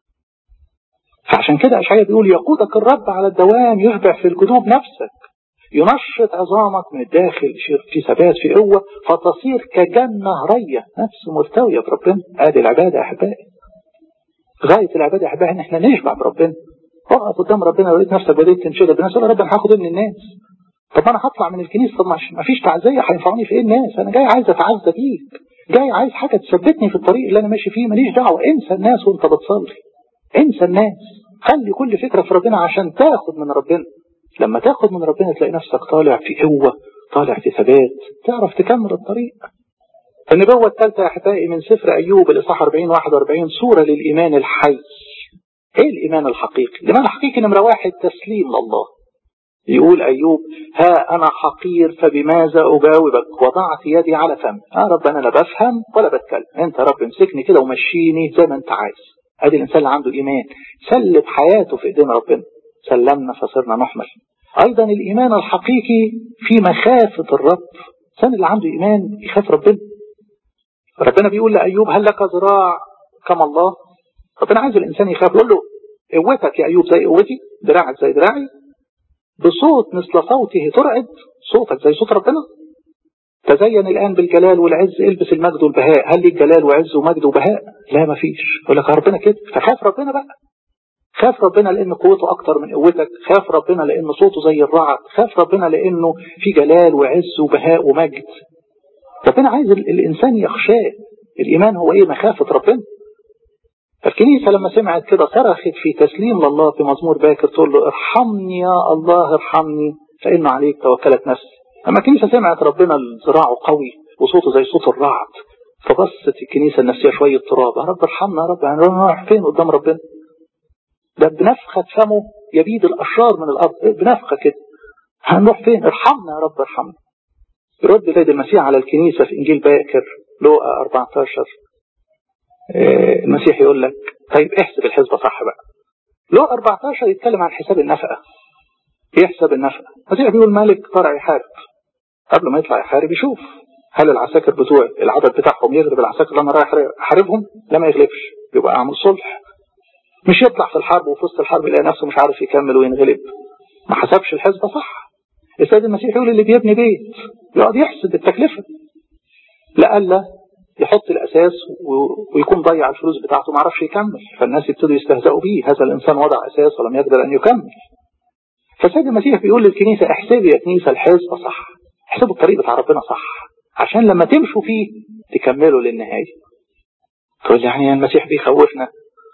فعشان كده اشعياء بيقول يقودك الرب على الدوام يشبع في الجدوب نفسك ينشط عظامك من الداخل في ثبات في قوة فتصير كجنة رية نفس مرتوية بربنا ادي العبادة يا احبائي غاية العبادة يا احبائي ان احنا نشبع بربنا اقف قدام ربنا لو لقيت نفسك بديت تنشغل بالناس يا رب انا هاخد من الناس طب انا هطلع من الكنيسه طب ما فيش تعزيه هينفعوني في ايه الناس انا جاي عايز اتعزى بيك جاي عايز حاجه تثبتني في الطريق اللي انا ماشي فيه ماليش دعوه انسى الناس وانت بتصلي انسى الناس خلي كل فكره في ربنا عشان تاخد من ربنا لما تاخد من ربنا تلاقي نفسك طالع في قوه طالع في ثبات تعرف تكمل الطريق النبوة الثالثة يا أحبائي من سفر أيوب الإصحاح 40 41 صورة للإيمان الحي إيه الإيمان الحقيقي؟ الإيمان الحقيقي نمرة واحد تسليم لله يقول أيوب ها أنا حقير فبماذا أجاوبك وضعت يدي على فم يا رب أنا لا بفهم ولا بتكلم أنت يا رب امسكني كده ومشيني زي ما أنت عايز أدي الإنسان اللي عنده إيمان سلب حياته في إيدين ربنا سلمنا فصرنا نحمل أيضا الإيمان الحقيقي في مخافة الرب الإنسان اللي عنده إيمان يخاف ربنا ربنا بيقول لأيوب هل لك ذراع كما الله ربنا عايز الإنسان يخاف يقول له قوتك يا أيوب زي قوتي دراعك زي دراعي بصوت مثل صوته ترعد صوتك زي صوت ربنا تزين الآن بالجلال والعز البس المجد والبهاء هل ليك جلال وعز ومجد وبهاء لا ما فيش يقول لك ربنا كده فخاف ربنا بقى خاف ربنا لأن قوته أكتر من قوتك خاف ربنا لأن صوته زي الرعد خاف ربنا لأنه في جلال وعز وبهاء ومجد ربنا عايز الإنسان يخشاه الإيمان هو إيه مخافة ربنا الكنيسة لما سمعت كده صرخت في تسليم لله في مزمور باكر تقول له ارحمني يا الله ارحمني فإن عليك توكلت نفسي لما الكنيسة سمعت ربنا ذراعه قوي وصوته زي صوت الرعد فبصت الكنيسة النفسية شوية تراب يا رب ارحمنا يا رب يعني نروح فين قدام ربنا ده بنفخة فمه يبيد الأشرار من الأرض بنفخة كده هنروح فين ارحمنا يا رب ارحمنا يرد سيد المسيح على الكنيسة في إنجيل باكر لوقا 14 المسيح يقول لك طيب احسب الحسبة صح بقى لو 14 يتكلم عن حساب النفقة يحسب النفقة المسيح بيقول مالك طلع يحارب قبل ما يطلع يحارب يشوف هل العساكر بتوعي العدد بتاعهم يغلب العساكر اللي انا رايح احاربهم لا ما يغلبش يبقى اعمل صلح مش يطلع في الحرب وفي وسط الحرب يلاقي نفسه مش عارف يكمل وينغلب ما حسبش الحسبة صح السيد المسيح يقول اللي بيبني بيت يقعد يحسب التكلفة لألا يحط الأساس ويكون ضيع الفلوس بتاعته ما عرفش يكمل فالناس يبتدوا يستهزئوا بيه هذا الإنسان وضع أساس ولم يقدر أن يكمل فالسيد المسيح بيقول للكنيسة احسبي يا كنيسة الحسبة صح احسبوا الطريق بتاع ربنا صح عشان لما تمشوا فيه تكملوا للنهاية تقول لي يعني المسيح بيخوفنا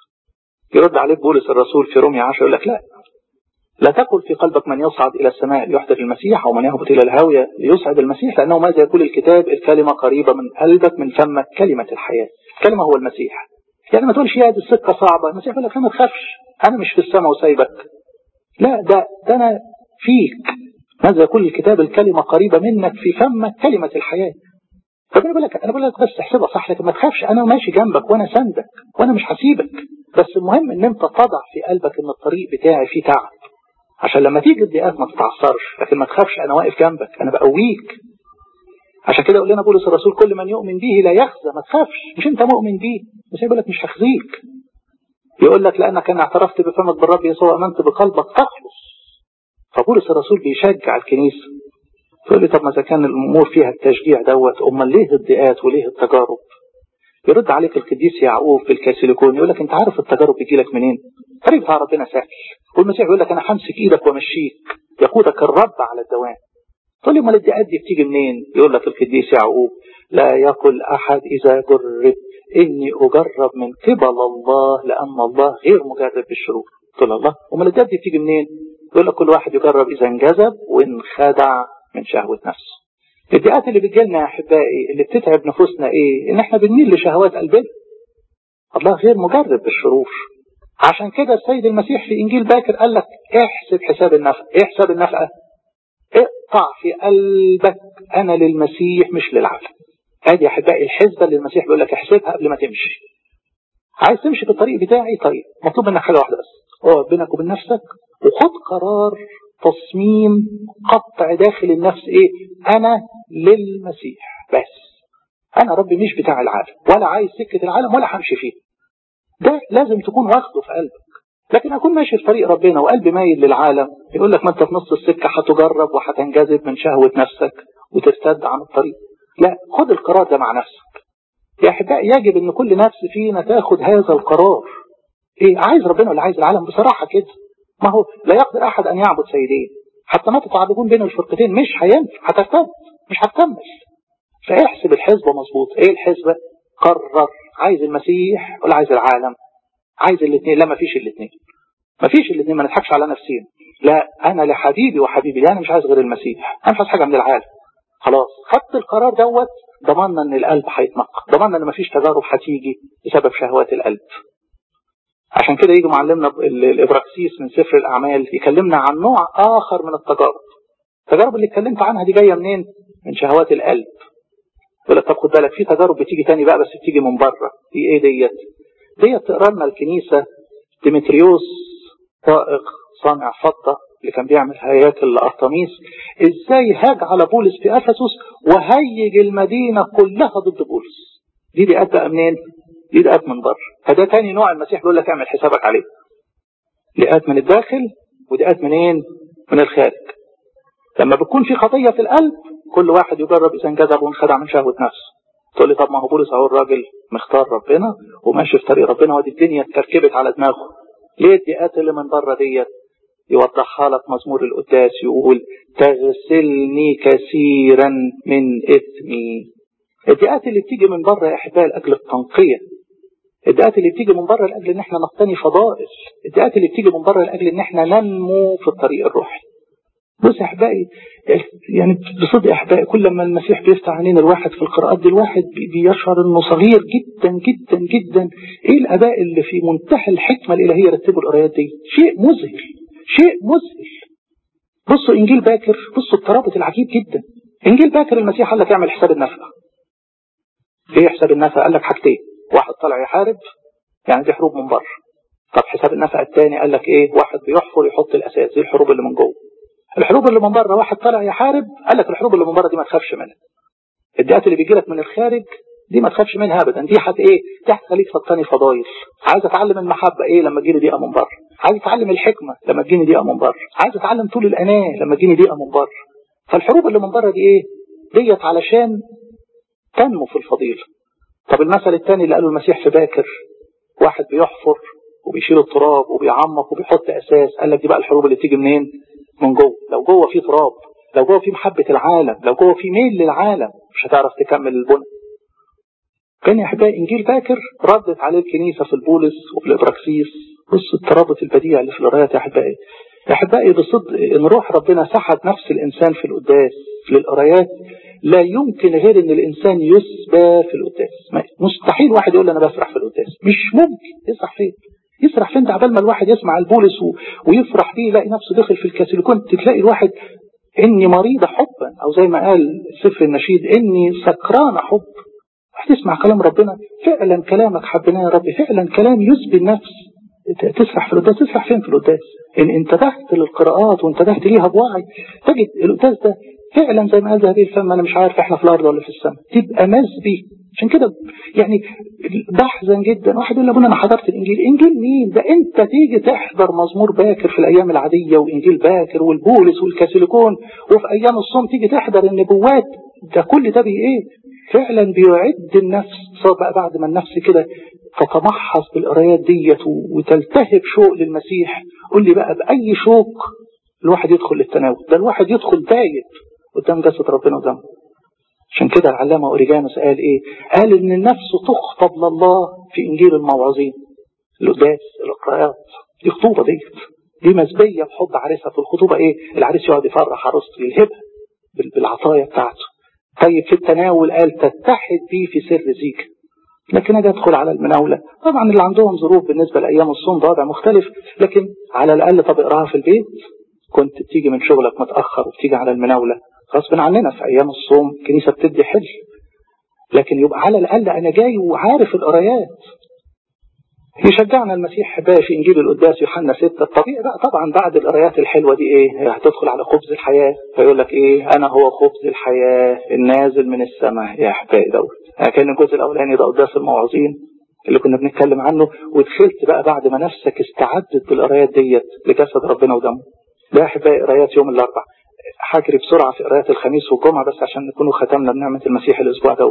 يرد عليك بولس الرسول في رومية 10 يقول لك لا لا تقل في قلبك من يصعد إلى السماء ليحضر المسيح أو من يهبط إلى الهاوية ليسعد المسيح لأنه ماذا يقول الكتاب الكلمة قريبة من قلبك من فمك كلمة الحياة الكلمة هو المسيح يعني ما تقولش يا دي السكة صعبة المسيح يقول لك ما تخافش أنا مش في السماء وسايبك لا ده, ده أنا فيك ماذا يقول الكتاب الكلمة قريبة منك في فمك كلمة الحياة فأنا بقول لك أنا بقول لك بس احسبها صح لكن ما تخافش أنا ماشي جنبك وأنا سندك وأنا مش هسيبك بس المهم إن أنت تضع في قلبك إن الطريق بتاعي فيه تعب عشان لما تيجي الضيقات ما تتعثرش لكن ما تخافش انا واقف جنبك انا بقويك عشان كده يقول لنا بولس الرسول كل من يؤمن به لا يخزى ما تخافش مش انت مؤمن به بس يقول لك مش هخزيك يقول لك لانك انا اعترفت بفمك بالرب يسوع امنت بقلبك تخلص فبولس الرسول بيشجع الكنيسه تقول لي طب ما اذا كان الامور فيها التشجيع دوت امال ليه الضيقات وليه التجارب يرد عليك القديس يعقوب في الكاسيليكون يقول لك انت عارف التجارب بيجي لك منين طريق بتاع ربنا سهل والمسيح يقول لك انا همسك ايدك وامشيك يقودك الرب على الدوام تقول لي امال الدقات دي بتيجي منين يقول لك القديس يعقوب لا يقل احد اذا جرب اني اجرب من قبل الله لان الله غير مجرب بالشرور تقول الله امال الدقات دي بتيجي منين يقول لك كل واحد يجرب اذا انجذب وانخدع من شهوه نفسه الدقات اللي بتجيلنا يا احبائي اللي بتتعب نفوسنا ايه ان احنا بنميل لشهوات قلبنا الله غير مجرب بالشرور عشان كده السيد المسيح في انجيل باكر قال لك احسب حساب النفقه ايه حساب النفقه اقطع في قلبك انا للمسيح مش للعالم ادي يا احبائي الحسبه اللي المسيح بيقول لك احسبها قبل ما تمشي عايز تمشي في الطريق بتاعي طيب مطلوب منك حاجه واحده بس اقعد بينك وبين نفسك وخد قرار تصميم قطع داخل النفس ايه انا للمسيح بس انا ربي مش بتاع العالم ولا عايز سكه العالم ولا همشي فيه ده لازم تكون واخده في قلبك لكن اكون ماشي في طريق ربنا وقلبي مايل للعالم يقول لك ما انت في نص السكه هتجرب وهتنجذب من شهوه نفسك وترتد عن الطريق لا خد القرار ده مع نفسك يا احبائي يجب ان كل نفس فينا تاخد هذا القرار ايه عايز ربنا ولا عايز العالم بصراحه كده ما هو لا يقدر احد ان يعبد سيدين حتى ما تتعبدون بين الفرقتين مش هينفع هترتد مش هتكمل فاحسب الحسبه مظبوط ايه الحسبه قرر عايز المسيح ولا عايز العالم عايز الاثنين لا ما فيش الاثنين ما فيش الاثنين ما نضحكش على نفسينا لا انا لحبيبي وحبيبي لا انا مش عايز غير المسيح انا مش عايز حاجه من العالم خلاص خدت القرار دوت ضمننا ان القلب هيتنقى ضمننا ان مفيش تجارب هتيجي بسبب شهوات القلب عشان كده يجي معلمنا الابراكسيس من سفر الاعمال يكلمنا عن نوع اخر من التجارب التجارب اللي اتكلمت عنها دي جايه منين من شهوات القلب يقول لك طب خد بالك في تجارب بتيجي تاني بقى بس بتيجي من بره دي ايه ديت ديت تقرا لنا الكنيسه ديمتريوس طائق صانع فضه اللي كان بيعمل هياكل لارتميس ازاي هاج على بولس في افسس وهيج المدينه كلها ضد بولس دي دي بقى منين؟ دي دقات من بره فده تاني نوع المسيح بيقول لك اعمل حسابك عليه دقات من الداخل ودقات منين؟ من الخارج لما بتكون في خطيه في القلب كل واحد يجرب اذا انجذب وانخدع من شهوه نفسه تقول لي طب ما هو بولس اهو الراجل مختار ربنا وماشي في طريق ربنا ودي الدنيا اتكركبت على دماغه ليه الدقات اللي من بره ديت يوضحها لك مزمور القداس يقول تغسلني كثيرا من اثمي الدقات اللي بتيجي من بره يا احبائي لاجل التنقيه الدقات اللي بتيجي من بره لاجل ان احنا نقتني فضائل الدقات اللي بتيجي من بره لاجل ان احنا ننمو في الطريق الروحي بص يا احبائي يعني بصدق يا احبائي كل ما المسيح بيفتح علينا الواحد في القراءات دي الواحد بيشعر انه صغير جدا جدا جدا ايه الاباء اللي في منتهى الحكمه الالهيه رتبوا القرايات دي شيء مذهل شيء مذهل بصوا انجيل باكر بصوا الترابط العجيب جدا انجيل باكر المسيح قال لك اعمل حساب النفقه ايه حساب النفقه قال لك حاجتين واحد طالع يحارب يعني دي حروب من بره طب حساب النفقه الثاني قال لك ايه واحد بيحفر يحط الاساس دي الحروب اللي من جوه الحروب اللي من بره واحد طالع يحارب قال لك الحروب اللي من بره دي ما تخافش منها الدقات اللي بيجي لك من الخارج دي ما تخافش منها ابدا دي حت ايه دي هتخليك تقتني فضايل عايز اتعلم المحبه ايه لما تجيني دقيقه من بره عايز اتعلم الحكمه لما تجيني دقيقه من بره عايز اتعلم طول الاناه لما تجيني دقيقه من بره فالحروب اللي من بره دي ايه ديت علشان تنمو في الفضيله طب المثل الثاني اللي قاله المسيح في باكر واحد بيحفر وبيشيل التراب وبيعمق وبيحط اساس قال لك دي بقى الحروب اللي بتيجي منين من جوه لو جوه في تراب لو جوه في محبه العالم لو جوه في ميل للعالم مش هتعرف تكمل البنى كان يا احبائي انجيل باكر ردت عليه الكنيسه في البولس وفي الابراكسيس بص الترابط البديع اللي في القرايات يا احبائي يا احبائي بصدق ان روح ربنا سحب نفس الانسان في القداس للقرايات لا يمكن غير ان الانسان يسبى في القداس مستحيل واحد يقول انا بسرح في القداس مش ممكن يسرح فين يسرح فين ده عبال ما الواحد يسمع البولس و... ويفرح بيه يلاقي نفسه داخل في الكاثوليكون تلاقي الواحد اني مريضة حبا او زي ما قال سفر النشيد اني سكران حب هتسمع كلام ربنا فعلا كلامك حبنا يا رب فعلا كلام يسبي النفس تسرح في القداس تسرح فين في القداس ان انتبهت للقراءات وانتبهت ليها بوعي تجد القداس ده فعلا زي ما قال هذه الفم انا مش عارف احنا في الارض ولا في السماء تبقى مسبي عشان كده يعني بحزن جدا واحد يقول لابونا انا حضرت الانجيل انجيل مين ده انت تيجي تحضر مزمور باكر في الايام العاديه وانجيل باكر والبولس والكاثوليكون وفي ايام الصوم تيجي تحضر النبوات ده كل ده بي ايه فعلا بيعد النفس سواء بقى بعد ما النفس كده تتمحص بالقرايات ديت وتلتهب شوق للمسيح قول لي بقى باي شوق الواحد يدخل للتناول ده الواحد يدخل بايت قدام جسد ربنا قدامه عشان كده العلامة أوريجانوس قال إيه؟ قال إن النفس تخطب لله في إنجيل الموعظين القداس القراءات دي خطوبة ديت دي مسبية بحب عريسها في الخطوبة إيه؟ العريس يقعد يفرح عروسته يلهبها بالعطايا بتاعته طيب في التناول قال تتحد بيه في سر زيك لكن اجي ادخل على المناوله طبعا اللي عندهم ظروف بالنسبه لايام الصوم ده وضع مختلف لكن على الاقل طب اقراها في البيت كنت بتيجي من شغلك متاخر وبتيجي على المناوله غصب عننا في ايام الصوم الكنيسه بتدي حل لكن يبقى على الاقل انا جاي وعارف القرايات يشجعنا المسيح بقى في انجيل القداس يوحنا 6 الطبيعي بقى طبعا بعد القرايات الحلوه دي ايه هتدخل على خبز الحياه فيقول لك ايه انا هو خبز الحياه النازل من السماء يا احبائي دوت يعني كان الجزء الاولاني ده قداس المواعظين اللي كنا بنتكلم عنه ودخلت بقى بعد ما نفسك استعدت بالقرايات ديت لجسد ربنا ودمه ده احبائي قرايات يوم الاربع هجري بسرعه في قرايات الخميس والجمعه بس عشان نكونوا ختمنا بنعمه المسيح الاسبوع دوت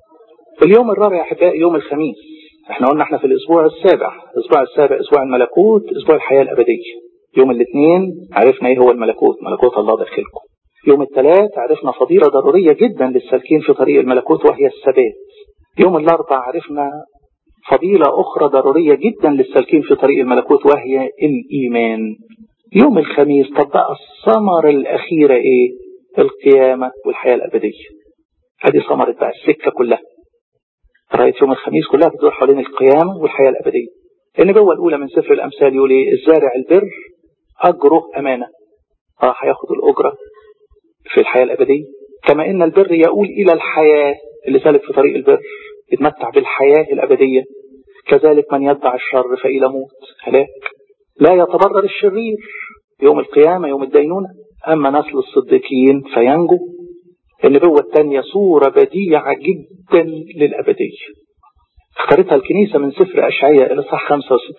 اليوم الرابع يا احبائي يوم الخميس احنا قلنا احنا في الاسبوع السابع الاسبوع السابع اسبوع الملكوت اسبوع الحياه الابديه يوم الاثنين عرفنا ايه هو الملكوت ملكوت الله داخلكم يوم الثلاث عرفنا فضيلة ضرورية جدا للسالكين في طريق الملكوت وهي الثبات يوم الأربع عرفنا فضيلة أخرى ضرورية جدا للسالكين في طريق الملكوت وهي الإيمان يوم الخميس طب بقى الثمرة الأخيرة إيه القيامة والحياة الأبدية هذه ثمرة بقى السكة كلها قراية يوم الخميس كلها بتدور حوالين القيامة والحياة الأبدية النبوة الأولى من سفر الأمثال يقول إيه الزارع البر أجره أمانة اه هياخد الأجرة في الحياة الأبدية كما إن البر يقول إلى الحياة اللي سالك في طريق البر يتمتع بالحياة الأبدية كذلك من يتبع الشر فإلى موت هلاك لا يتبرر الشرير يوم القيامة يوم الدينونة أما نسل الصديقين فينجو النبوة الثانية صورة بديعة جدا للأبدية اختارتها الكنيسة من سفر أشعية إلى صح 65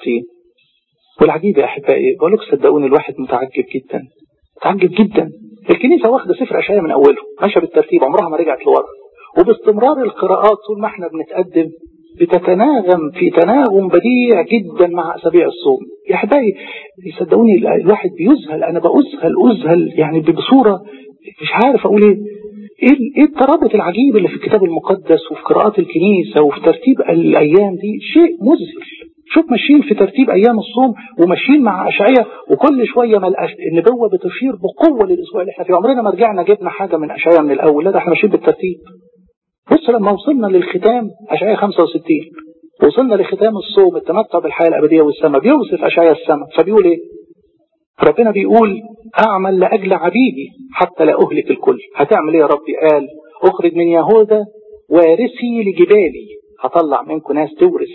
والعجيب يا أحبائي بقول لك صدقوني الواحد متعجب جدا متعجب جدا الكنيسة واخدة سفر أشعية من أوله ماشية بالترتيب عمرها ما رجعت لورا وباستمرار القراءات طول ما احنا بنتقدم بتتناغم في تناغم بديع جدا مع أسابيع الصوم يا أحبائي يصدقوني الواحد بيذهل أنا بأذهل أذهل يعني بصورة مش عارف أقول إيه ايه الترابط العجيب اللي في الكتاب المقدس وفي قراءات الكنيسة وفي ترتيب الأيام دي شيء مذهل شوف ماشيين في ترتيب أيام الصوم وماشيين مع أشعية وكل شوية ما النبوة بتشير بقوة للأسبوع اللي احنا فيه عمرنا ما رجعنا جبنا حاجة من أشعية من الأول لا ده احنا ماشيين بالترتيب بص لما وصلنا للختام أشعية 65 وصلنا لختام الصوم التمتع بالحياة الأبدية والسماء بيوصف أشعية السماء فبيقول إيه ربنا بيقول أعمل لأجل عبيدي حتى لا أهلك الكل هتعمل إيه يا ربي قال أخرج من يهوذا وارثي لجبالي هطلع منكم ناس تورث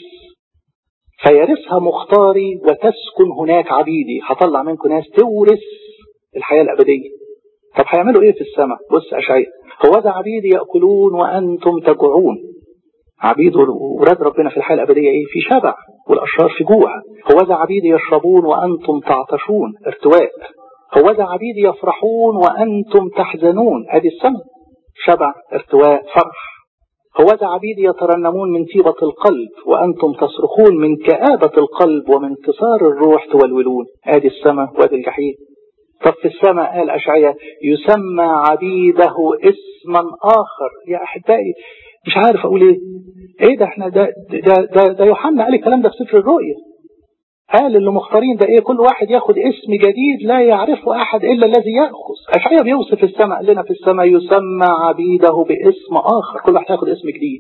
فيرثها مختاري وتسكن هناك عبيدي هطلع منكم ناس تورث الحياة الأبدية طب هيعملوا إيه في السماء بص أشعية هو ذا عبيدي يأكلون وأنتم تجوعون عبيد ولاد ربنا في الحياة الأبدية إيه في شبع والأشرار في جوع هو ذا عبيد يشربون وأنتم تعطشون ارتواء هو ذا عبيد يفرحون وأنتم تحزنون أدي السماء شبع ارتواء فرح هو ذا عبيد يترنمون من طيبة القلب وأنتم تصرخون من كآبة القلب ومن انكسار الروح تولولون آدي السماء وادي الجحيم طب في السماء قال أشعية يسمى عبيده اسما آخر يا أحبائي مش عارف أقول إيه إيه ده إحنا ده ده ده, ده يوحنا قال الكلام ده في سفر الرؤيا قال اللي مختارين ده إيه كل واحد ياخد اسم جديد لا يعرفه أحد إلا الذي يأخذ أشعية بيوصف السماء قال لنا في السماء يسمى عبيده باسم آخر كل واحد ياخد اسم جديد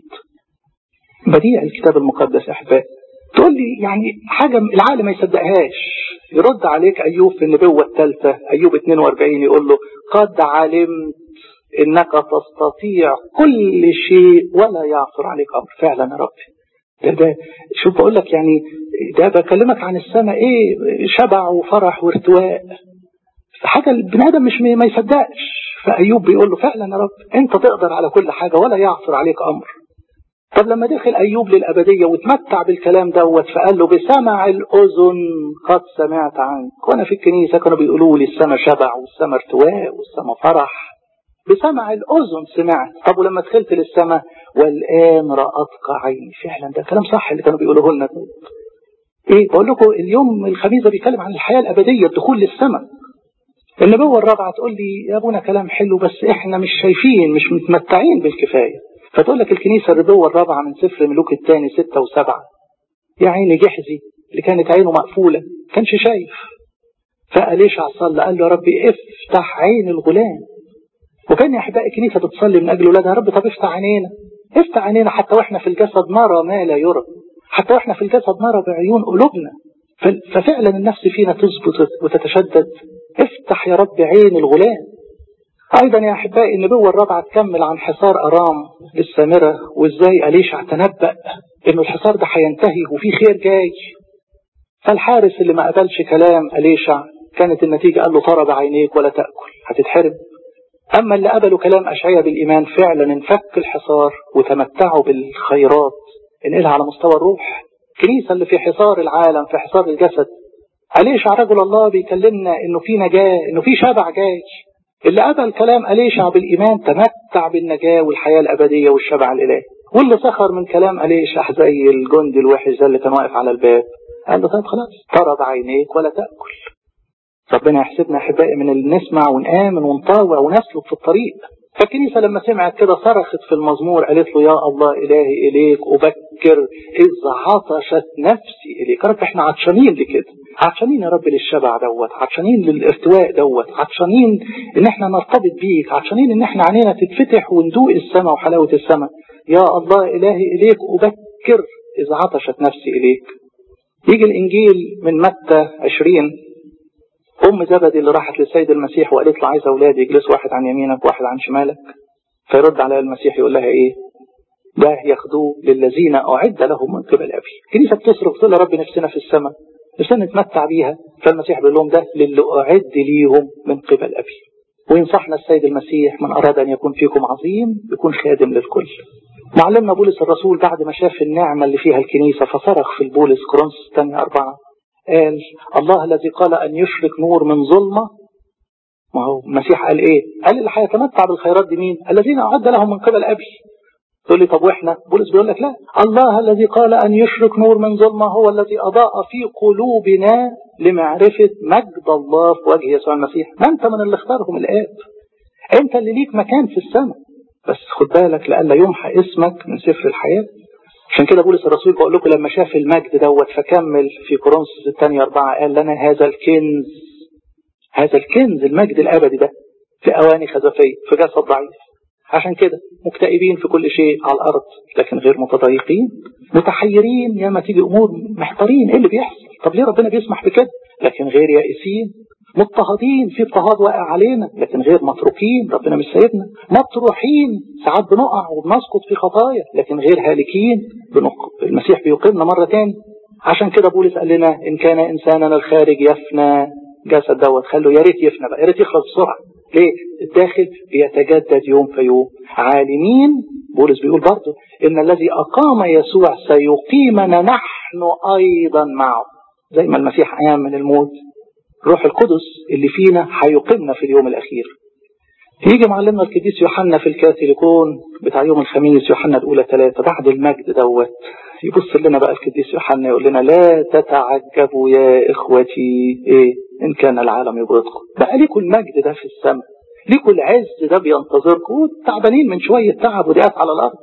بديع الكتاب المقدس أحبائي تقول لي يعني حاجة العقل ما يصدقهاش يرد عليك أيوب في النبوة الثالثة أيوب 42 يقول له قد علمت إنك تستطيع كل شيء ولا يعثر عليك أمر فعلا يا ربي ده, ده شوف بقول لك يعني ده بكلمك عن السماء ايه شبع وفرح وارتواء حاجة البني آدم مش ما يصدقش فأيوب بيقول له فعلا يا رب أنت تقدر على كل حاجة ولا يعثر عليك أمر طب لما دخل أيوب للأبدية وتمتع بالكلام دوت فقال له بسمع الأذن قد سمعت عنك وأنا في الكنيسة كانوا بيقولوا لي السماء شبع والسماء ارتواء والسماء فرح بسمع الأذن سمعت طب ولما دخلت للسماء والآن رأتك عيني فعلا ده كلام صح اللي كانوا بيقولوه لنا ايه بقول لكم اليوم الخميس ده بيتكلم عن الحياة الأبدية الدخول للسماء النبوة الرابعة تقول لي يا ابونا كلام حلو بس احنا مش شايفين مش متمتعين بالكفاية فتقول لك الكنيسة النبوة الرابعة من سفر ملوك الثاني ستة وسبعة يا عيني جحزي اللي كانت عينه مقفولة كانش شايف فقال ايش صلى قال له يا ربي افتح عين الغلام وكان يا احبائي الكنيسة بتصلي من اجل ولادها يا رب طب افتح عينينا افتح عينينا حتى واحنا في الجسد نرى ما لا يرى حتى واحنا في الجسد نرى بعيون قلوبنا ففعلا النفس فينا تثبت وتتشدد افتح يا رب عين الغلام أيضا يا أحبائي النبوة الرابعة تكمل عن حصار أرام للسامرة وإزاي أليشع تنبأ إنه الحصار ده هينتهي وفي خير جاي فالحارس اللي ما قبلش كلام أليشع كانت النتيجة قال له طرب عينيك ولا تأكل هتتحرم أما اللي قبلوا كلام أشعية بالإيمان فعلا انفك الحصار وتمتعوا بالخيرات انقلها على مستوى الروح الكنيسة اللي في حصار العالم في حصار الجسد أليشع رجل الله بيكلمنا إنه في نجاة إنه في شبع جاي اللي قبل كلام أليشع بالإيمان تمتع بالنجاة والحياة الأبدية والشبع الإلهي واللي سخر من كلام أليشع زي الجندي الوحش ده اللي كان واقف على الباب قال له طيب خلاص ترى بعينيك ولا تأكل ربنا يحسبنا أحبائي من اللي نسمع ونآمن ونطاوع ونسلك في الطريق فالكنيسة لما سمعت كده صرخت في المزمور قالت له يا الله إلهي إليك أبكر إذ عطشت نفسي إليك رب إحنا عطشانين لكده عطشانين يا رب للشبع دوت عطشانين للارتواء دوت عطشانين إن إحنا نرتبط بيك عطشانين إن إحنا عينينا تتفتح وندوق السماء وحلاوة السماء يا الله إلهي إليك أبكر إذ عطشت نفسي إليك يجي الإنجيل من متى 20 أم زبدي اللي راحت للسيد المسيح وقالت له عايزة أولادي يجلسوا واحد عن يمينك وواحد عن شمالك فيرد عليها المسيح يقول لها إيه ده ياخدوه للذين أعد لهم من قبل أبي الكنيسة بتصرف تقول يا رب نفسنا في السماء نفسنا نتمتع بيها فالمسيح بيقول لهم ده للي أعد ليهم من قبل أبي وينصحنا السيد المسيح من أراد أن يكون فيكم عظيم يكون خادم للكل معلمنا بولس الرسول بعد ما شاف النعمة اللي فيها الكنيسة فصرخ في البولس كورنثوس الثانية أربعة قال الله الذي قال أن يشرك نور من ظلمة ما هو المسيح قال إيه قال اللي هيتمتع بالخيرات دي مين الذين أعد لهم من قبل أبي تقول لي طب وإحنا بولس بيقول لك لا الله الذي قال أن يشرك نور من ظلمة هو الذي أضاء في قلوبنا لمعرفة مجد الله في وجه يسوع المسيح ما أنت من اللي اختارهم الآب أنت اللي ليك مكان في السماء بس خد بالك لألا يمحى اسمك من سفر الحياة عشان كده بولس الرسول بقول لكم لما شاف المجد دوت فكمل في كورنثوس الثانية أربعة قال لنا هذا الكنز هذا الكنز المجد الأبدي ده في أواني خزفية في جسد ضعيف عشان كده مكتئبين في كل شيء على الأرض لكن غير متضايقين متحيرين ياما تيجي أمور محتارين إيه اللي بيحصل طب ليه ربنا بيسمح بكده لكن غير يائسين مضطهدين في اضطهاد واقع علينا لكن غير متروكين ربنا مش سايبنا مطروحين ساعات بنقع وبنسقط في خطايا لكن غير هالكين المسيح بيقيمنا مرة تاني عشان كده بولس قال لنا إن كان إنساننا الخارج يفنى جسد دوت خلوا يا ريت يفنى بقى يا ريت يخلص بسرعة ليه؟ الداخل بيتجدد يوم في يوم عالمين بولس بيقول برضه إن الذي أقام يسوع سيقيمنا نحن أيضا معه زي ما المسيح قام من الموت روح القدس اللي فينا هيقيمنا في اليوم الأخير يجي معلمنا القديس يوحنا في الكاثوليكون بتاع يوم الخميس يوحنا الأولى ثلاثة بعد المجد دوت يبص لنا بقى القديس يوحنا يقول لنا لا تتعجبوا يا إخوتي إيه إن كان العالم يبغضكم بقى ليكوا المجد ده في السماء ليكوا العز ده بينتظركم تعبانين من شوية تعب ودقات على الأرض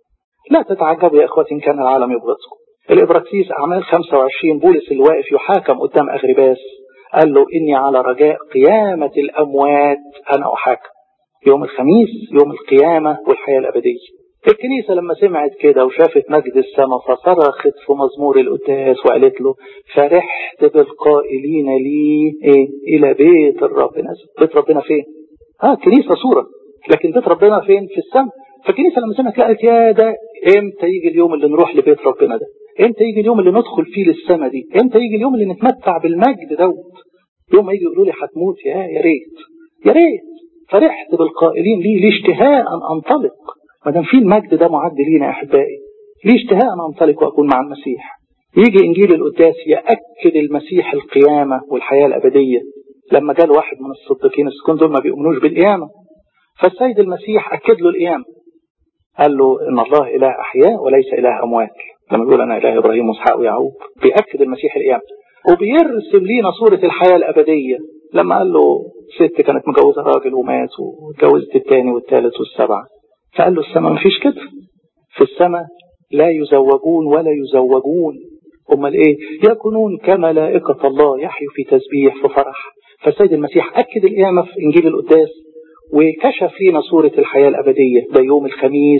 لا تتعجبوا يا إخوتي إن كان العالم يبغضكم الإبراكسيس أعمال 25 بولس اللي واقف يحاكم قدام أغرباس قال له إني على رجاء قيامة الأموات أنا أحاكم يوم الخميس يوم القيامة والحياة الأبدية الكنيسة لما سمعت كده وشافت مجد السماء فصرخت في مزمور القداس وقالت له فرحت بالقائلين لي إيه إلى بيت الرب نزل بيت ربنا فين؟ اه الكنيسة صورة لكن بيت ربنا فين؟ في السماء فالكنيسة لما سمعت لقت يا ده امتى يجي اليوم اللي نروح لبيت ربنا ده امتى يجي اليوم اللي ندخل فيه للسماء دي امتى يجي اليوم اللي نتمتع بالمجد دوت يوم ما يجي يقولوا لي هتموت يا يا ريت يا ريت فرحت بالقائلين لي لي اشتهاء ان انطلق ما دام في المجد ده معد لينا يا احبائي لي اشتهاء ان انطلق واكون مع المسيح يجي انجيل القداس ياكد المسيح القيامه والحياه الابديه لما جاء واحد من الصديقين السكون دول ما بيؤمنوش بالقيامه فالسيد المسيح اكد له القيامه قال له ان الله اله احياء وليس اله اموات لما بيقول انا اله ابراهيم واسحاق ويعقوب بياكد المسيح القيامه وبيرسم لينا صوره الحياه الابديه لما قال له ست كانت مجوزه راجل ومات واتجوزت الثاني والثالث والسبعه فقال له السماء ما فيش كده في السماء لا يزوجون ولا يزوجون امال ايه يكونون كملائكه الله يحيوا في تسبيح في فرح فالسيد المسيح اكد القيامه في انجيل القداس وكشف لنا صورة الحياة الأبدية ده يوم الخميس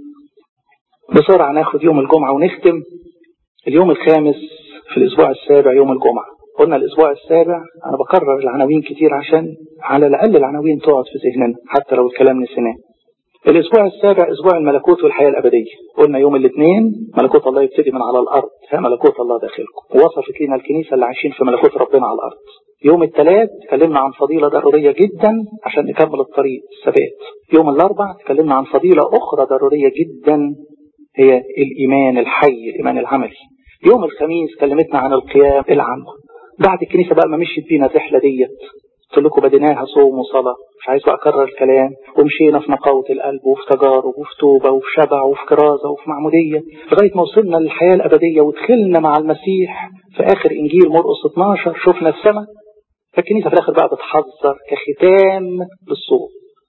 بسرعة ناخد يوم الجمعة ونختم اليوم الخامس في الأسبوع السابع يوم الجمعة قلنا الأسبوع السابع أنا بكرر العناوين كتير عشان على الأقل العناوين تقعد في ذهننا حتى لو الكلام نسيناه الاسبوع السابع اسبوع الملكوت والحياه الابديه قلنا يوم الاثنين ملكوت الله يبتدي من على الارض ها ملكوت الله داخلكم ووصفت لنا الكنيسه اللي عايشين في ملكوت ربنا على الارض يوم الثلاث اتكلمنا عن فضيله ضروريه جدا عشان نكمل الطريق الثبات يوم الاربع اتكلمنا عن فضيله اخرى ضروريه جدا هي الايمان الحي الايمان العملي يوم الخميس كلمتنا عن القيام العام بعد الكنيسه بقى ما مشيت بينا الرحله ديت قلت لكم بديناها صوم وصلاة مش عايز بقى أكرر الكلام ومشينا في نقاوة القلب وفي تجارب وفي توبة وفي شبع وفي كرازة وفي معمودية لغاية ما وصلنا للحياة الأبدية ودخلنا مع المسيح في آخر إنجيل مرقس 12 شفنا السماء فالكنيسة في الآخر بقى بتحذر كختام للصوم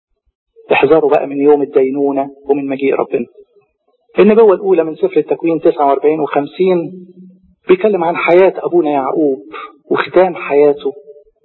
احذروا بقى من يوم الدينونة ومن مجيء ربنا النبوة الأولى من سفر التكوين 49 و50 بيتكلم عن حياة أبونا يعقوب وختام حياته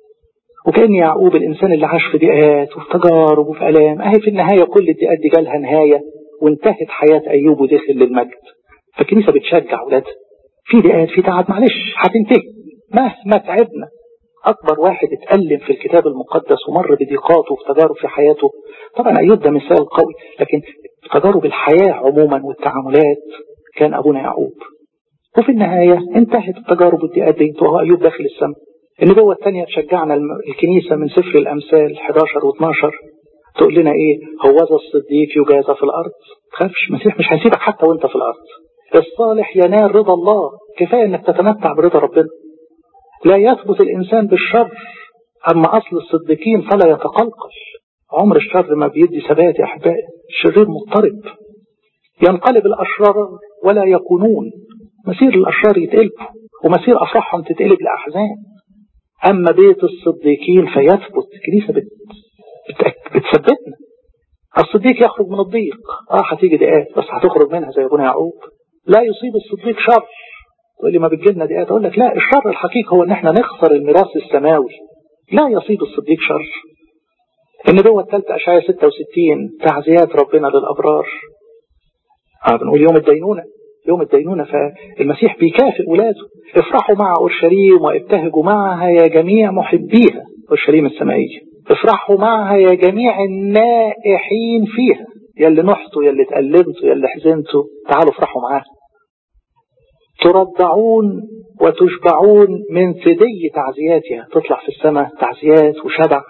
وكأن يعقوب الإنسان اللي عاش في ضيقات وفي تجارب وفي ألام أهي في النهاية كل الضيقات دي جالها نهاية وانتهت حياة أيوب ودخل للمجد فالكنيسة بتشجع أولادها في ضيقات في تعب معلش هتنتهي مهما تعبنا أكبر واحد اتألم في الكتاب المقدس ومر بضيقات وفي تجارب في حياته طبعا أيوب ده مثال قوي لكن تجارب الحياة عموما والتعاملات كان أبونا يعقوب وفي النهاية انتهت التجارب والضيقات دي وهو أيوب داخل السماء النبوة الثانية تشجعنا الكنيسة من سفر الأمثال 11 و12 تقول لنا إيه هوذا الصديق يجازى في الأرض تخافش المسيح مش هيسيبك حتى وانت في الأرض الصالح ينال رضا الله كفاية انك تتمتع برضا ربنا لا يثبت الإنسان بالشر أما أصل الصديقين فلا يتقلقل عمر الشر ما بيدي ثبات يا أحبائي الشرير مضطرب ينقلب الأشرار ولا يكونون مسير الأشرار يتقلبوا ومسير أفراحهم تتقلب لأحزان أما بيت الصديقين فيثبت الكنيسة بت... بت... بتثبتنا الصديق يخرج من الضيق اه هتيجي دقات بس هتخرج منها زي ابونا يعقوب لا يصيب الصديق شر تقول لي ما بتجيلنا دقات اقول لك لا الشر الحقيقي هو ان احنا نخسر الميراث السماوي لا يصيب الصديق شر النبوة الثالثة أشعياء 66 تعزيات ربنا للأبرار اه بنقول يوم الدينونة يوم الدينونة فالمسيح بيكافئ ولاده افرحوا مع أورشليم وابتهجوا معها يا جميع محبيها أورشليم السمائية افرحوا معها يا جميع النائحين فيها يا اللي نحتوا يا اللي اتألمتوا يا اللي حزنتوا تعالوا افرحوا معاها ترضعون وتشبعون من ثدي تعزياتها تطلع في السماء تعزيات وشبع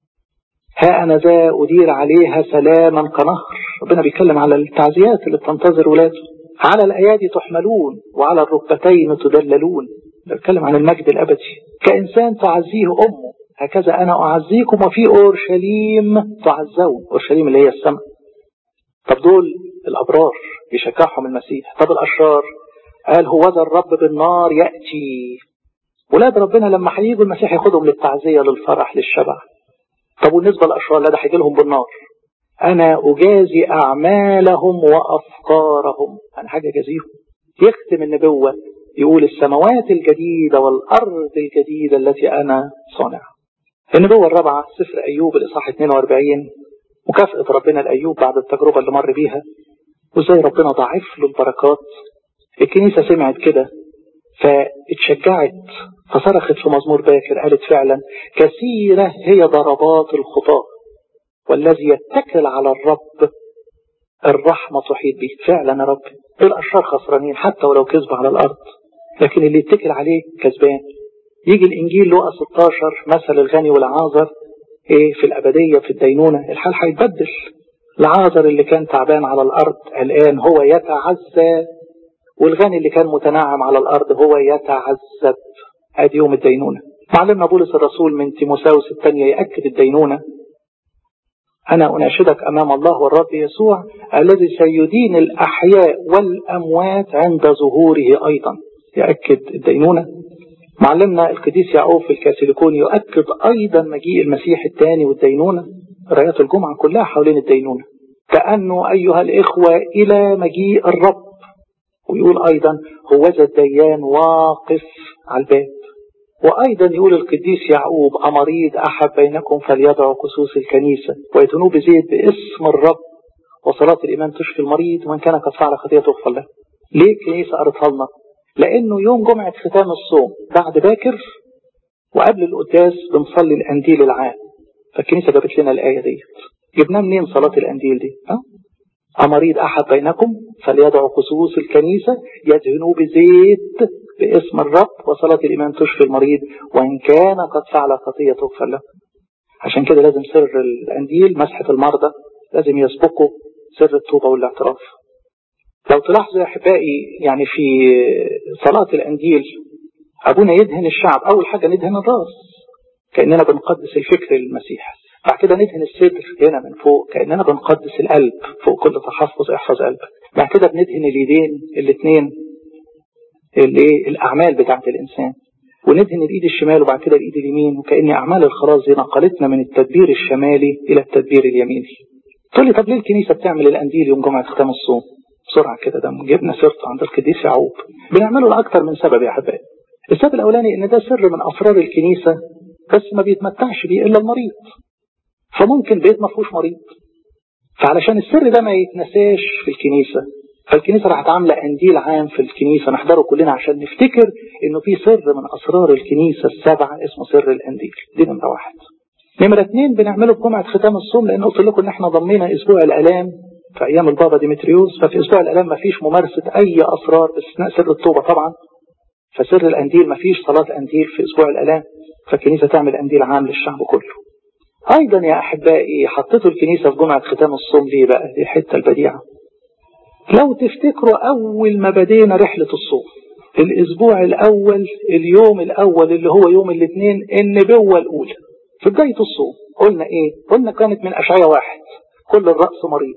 ها أنا ذا أدير عليها سلاما كنهر ربنا بيتكلم على التعزيات اللي بتنتظر ولاده على الأيادي تحملون وعلى الركبتين تدللون بتكلم عن المجد الأبدي كإنسان تعزيه أمه هكذا أنا أعزيكم وفي أورشليم تعزون أورشليم اللي هي السماء طب دول الأبرار بيشجعهم المسيح طب الأشرار قال هو ذا الرب بالنار يأتي ولاد ربنا لما هيجوا المسيح ياخدهم للتعزية للفرح للشبع طب بالنسبة للأشرار لا ده هيجي لهم بالنار أنا أجازي أعمالهم وأفكارهم أنا حاجة أجازيهم يختم النبوة يقول السماوات الجديدة والأرض الجديدة التي أنا صانع النبوة الرابعة سفر أيوب الإصحاح 42 مكافأة ربنا لأيوب بعد التجربة اللي مر بيها وإزاي ربنا ضاعف له البركات الكنيسة سمعت كده فاتشجعت فصرخت في مزمور باكر قالت فعلا كثيرة هي ضربات الخطاه والذي يتكل على الرب الرحمة تحيط به فعلا يا رب الأشرار خسرانين حتى ولو كذبوا على الأرض لكن اللي يتكل عليه كسبان يجي الإنجيل لقى 16 مثل الغني والعازر إيه في الأبدية في الدينونة الحال هيتبدل العازر اللي كان تعبان على الأرض الآن هو يتعزى والغني اللي كان متنعم على الأرض هو يتعذب ادي يوم الدينونة معلمنا بولس الرسول من تيموساوس الثانية يأكد الدينونة أنا أناشدك أمام الله والرب يسوع الذي سيدين الأحياء والأموات عند ظهوره أيضا يأكد الدينونة معلمنا القديس يعقوب في الكاثوليكون يؤكد أيضا مجيء المسيح الثاني والدينونة رايات الجمعة كلها حوالين الدينونة كأنه أيها الإخوة إلى مجيء الرب ويقول أيضا هوذا الديان واقف على الباب وأيضا يقول القديس يعقوب أمريض أحد بينكم فليدعو قصوص الكنيسة ويدنوه بزيت باسم الرب وصلاة الإيمان تشفي المريض ومن كان قد فعل خطيئة تغفر له ليه الكنيسة قرتها لنا؟ لأنه يوم جمعة ختام الصوم بعد باكر وقبل القداس بنصلي الأنديل العام فالكنيسة جابت لنا الآية ديت جبناه منين صلاة الأنديل دي ها؟ أمريض أحد بينكم فليدعو خصوص الكنيسة يدهنوا بزيت باسم الرب وصلاة الإيمان تشفي المريض وإن كان قد فعل خطية تغفر له عشان كده لازم سر الأنديل مسحة المرضى لازم يسبقه سر التوبة والاعتراف لو تلاحظوا يا أحبائي يعني في صلاة الأنديل أبونا يدهن الشعب أول حاجة ندهن الراس كأننا بنقدس الفكر للمسيح بعد كده ندهن الصدر هنا من فوق كأننا بنقدس القلب فوق كل تحفظ احفظ قلبك بعد كده بندهن اليدين الاثنين اللي الأعمال بتاعت الإنسان وندهن الإيد الشمال وبعد كده الإيد اليمين وكأن أعمال الخلاص دي نقلتنا من التدبير الشمالي إلى التدبير اليميني تقول لي طب ليه الكنيسة بتعمل الأنديل يوم جمعة ختام الصوم بسرعة كده ده جبنا سيرته عند القديس يعقوب بنعمله لأكثر من سبب يا أحبائي السبب الأولاني إن ده سر من أسرار الكنيسة بس ما بيتمتعش بيه إلا المريض فممكن بيت ما فيهوش مريض فعلشان السر ده ما يتنساش في الكنيسة فالكنيسة راحت عاملة قنديل عام في الكنيسة نحضره كلنا عشان نفتكر إنه في سر من أسرار الكنيسة السبعة اسمه سر القنديل دي نمرة واحد نمرة اتنين بنعمله في جمعة ختام الصوم لأن قلت لكم إن إحنا ضمينا أسبوع الآلام في أيام البابا ديمتريوس ففي أسبوع الآلام ما فيش ممارسة أي أسرار باستثناء سر التوبة طبعا فسر القنديل ما فيش صلاة قنديل في أسبوع الآلام فالكنيسة تعمل قنديل عام للشعب كله أيضا يا أحبائي حطيتوا الكنيسة في جمعة ختام الصوم ليه بقى دي الحتة البديعة لو تفتكروا أول ما بدينا رحلة الصوم الأسبوع الأول اليوم الأول اللي هو يوم الاثنين النبوة الأولى في بداية الصوم قلنا إيه؟ قلنا كانت من أشعية واحد كل الرأس مريض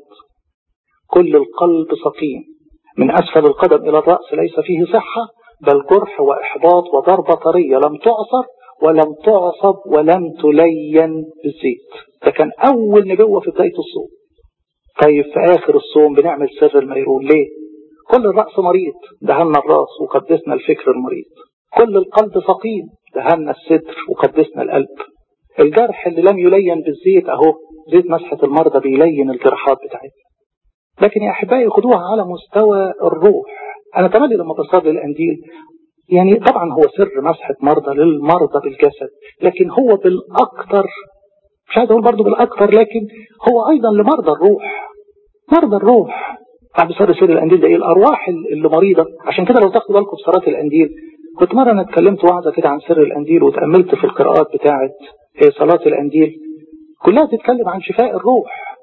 كل القلب سقيم من أسفل القدم إلى الرأس ليس فيه صحة بل جرح وإحباط وضربة طرية لم تعصر ولم تعصب ولم تلين بالزيت ده كان أول نبوة في بداية الصوم طيب في آخر الصوم بنعمل سر الميرون ليه كل الرأس مريض دهنا الرأس وقدسنا الفكر المريض كل القلب سقيم دهنا الصدر وقدسنا القلب الجرح اللي لم يلين بالزيت أهو زيت مسحة المرضى بيلين الجرحات بتاعتنا لكن يا أحبائي خدوها على مستوى الروح أنا تملي لما بصلي الأنديل يعني طبعا هو سر مسحة مرضى للمرضى بالجسد لكن هو بالأكثر مش عايز أقول برضه بالأكثر لكن هو أيضا لمرضى الروح مرضى الروح بعد صار سر الأنديل ده إيه الأرواح اللي مريضة عشان كده لو تاخدوا بالكم في صلاة الأنديل كنت مرة أنا اتكلمت وعظة كده عن سر الأنديل وتأملت في القراءات بتاعة صلاة الأنديل كلها تتكلم عن شفاء الروح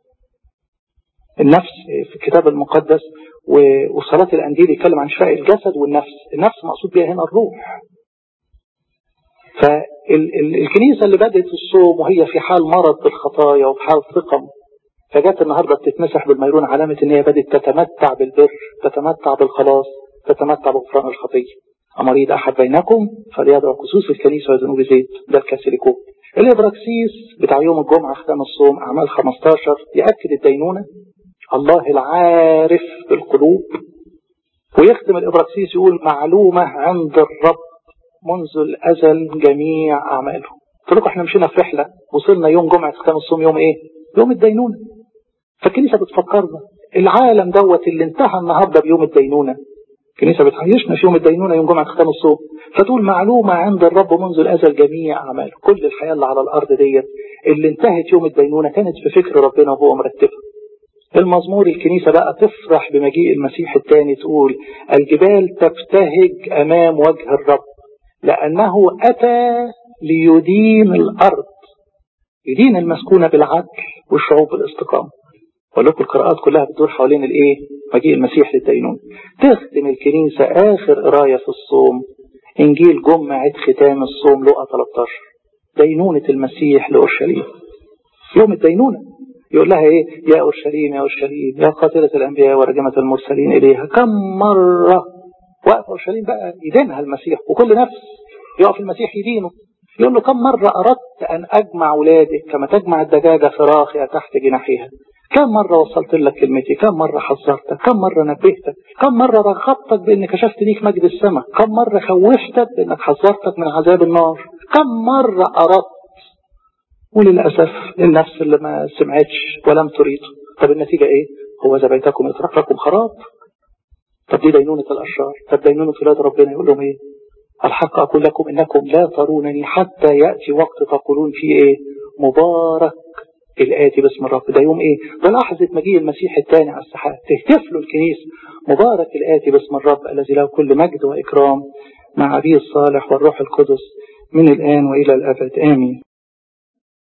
النفس في الكتاب المقدس وصلاة الأنديل يتكلم عن شفاء الجسد والنفس النفس مقصود بها هنا الروح فالكنيسة اللي بدأت الصوم وهي في حال مرض بالخطايا وفي حال ثقم فجت النهاردة بتتمسح بالميرون علامة ان هي بدأت تتمتع بالبر تتمتع بالخلاص تتمتع بغفران الخطية أمريض أحد بينكم فليدعو خصوص الكنيسة وذنوب زيت ده الكاسيليكون الإبراكسيس بتاع يوم الجمعة ختام الصوم أعمال 15 يأكد الدينونة الله العارف بالقلوب ويختم الإبراكسيس يقول معلومة عند الرب منذ الأزل جميع أعماله قلت لكم احنا مشينا في رحلة وصلنا يوم جمعة ختام الصوم يوم ايه يوم الدينونة فالكنيسة بتفكرنا العالم دوت اللي انتهى النهاردة بيوم الدينونة الكنيسة بتعيشنا في يوم الدينونة يوم جمعة ختام الصوم فتقول معلومة عند الرب منذ الأزل جميع أعماله كل الحياة اللي على الأرض ديت اللي انتهت يوم الدينونة كانت في فكر ربنا وهو مرتبها المزمور الكنيسة بقى تفرح بمجيء المسيح الثاني تقول الجبال تبتهج أمام وجه الرب لأنه أتى ليدين الأرض يدين المسكونة بالعدل والشعوب بالاستقامة ولكم القراءات كلها بتدور حوالين الايه مجيء المسيح للدينون تختم الكنيسة آخر قراية في الصوم إنجيل جمعة ختام الصوم لقى 13 دينونة المسيح لأورشليم يوم الدينونة يقول لها ايه يا أورشليم يا أورشليم يا قاتلة الأنبياء ورجمة المرسلين إليها كم مرة وقف أورشليم بقى يدينها المسيح وكل نفس يقف المسيح يدينه يقول له كم مرة أردت أن أجمع ولادك كما تجمع الدجاجة فراخها تحت جناحها كم مرة وصلت لك كلمتي كم مرة حذرتك كم مرة نبهتك كم مرة رغبتك بأن كشفت ليك مجد السماء كم مرة خوفتك بأنك حذرتك من عذاب النار كم مرة أردت وللأسف النفس اللي ما سمعتش ولم تريد طب النتيجة ايه هو إذا بيتكم يترك لكم خراب طب دي دينونة الأشرار طب دينونة ولاد ربنا يقول لهم ايه الحق أقول لكم إنكم لا ترونني حتى يأتي وقت تقولون فيه ايه مبارك الآتي باسم الرب ده يوم إيه؟ ده لحظة مجيء المسيح الثاني على السحاب تهتف له الكنيسة مبارك الآتي باسم الرب الذي له كل مجد وإكرام مع أبيه الصالح والروح القدس من الآن وإلى الأبد آمين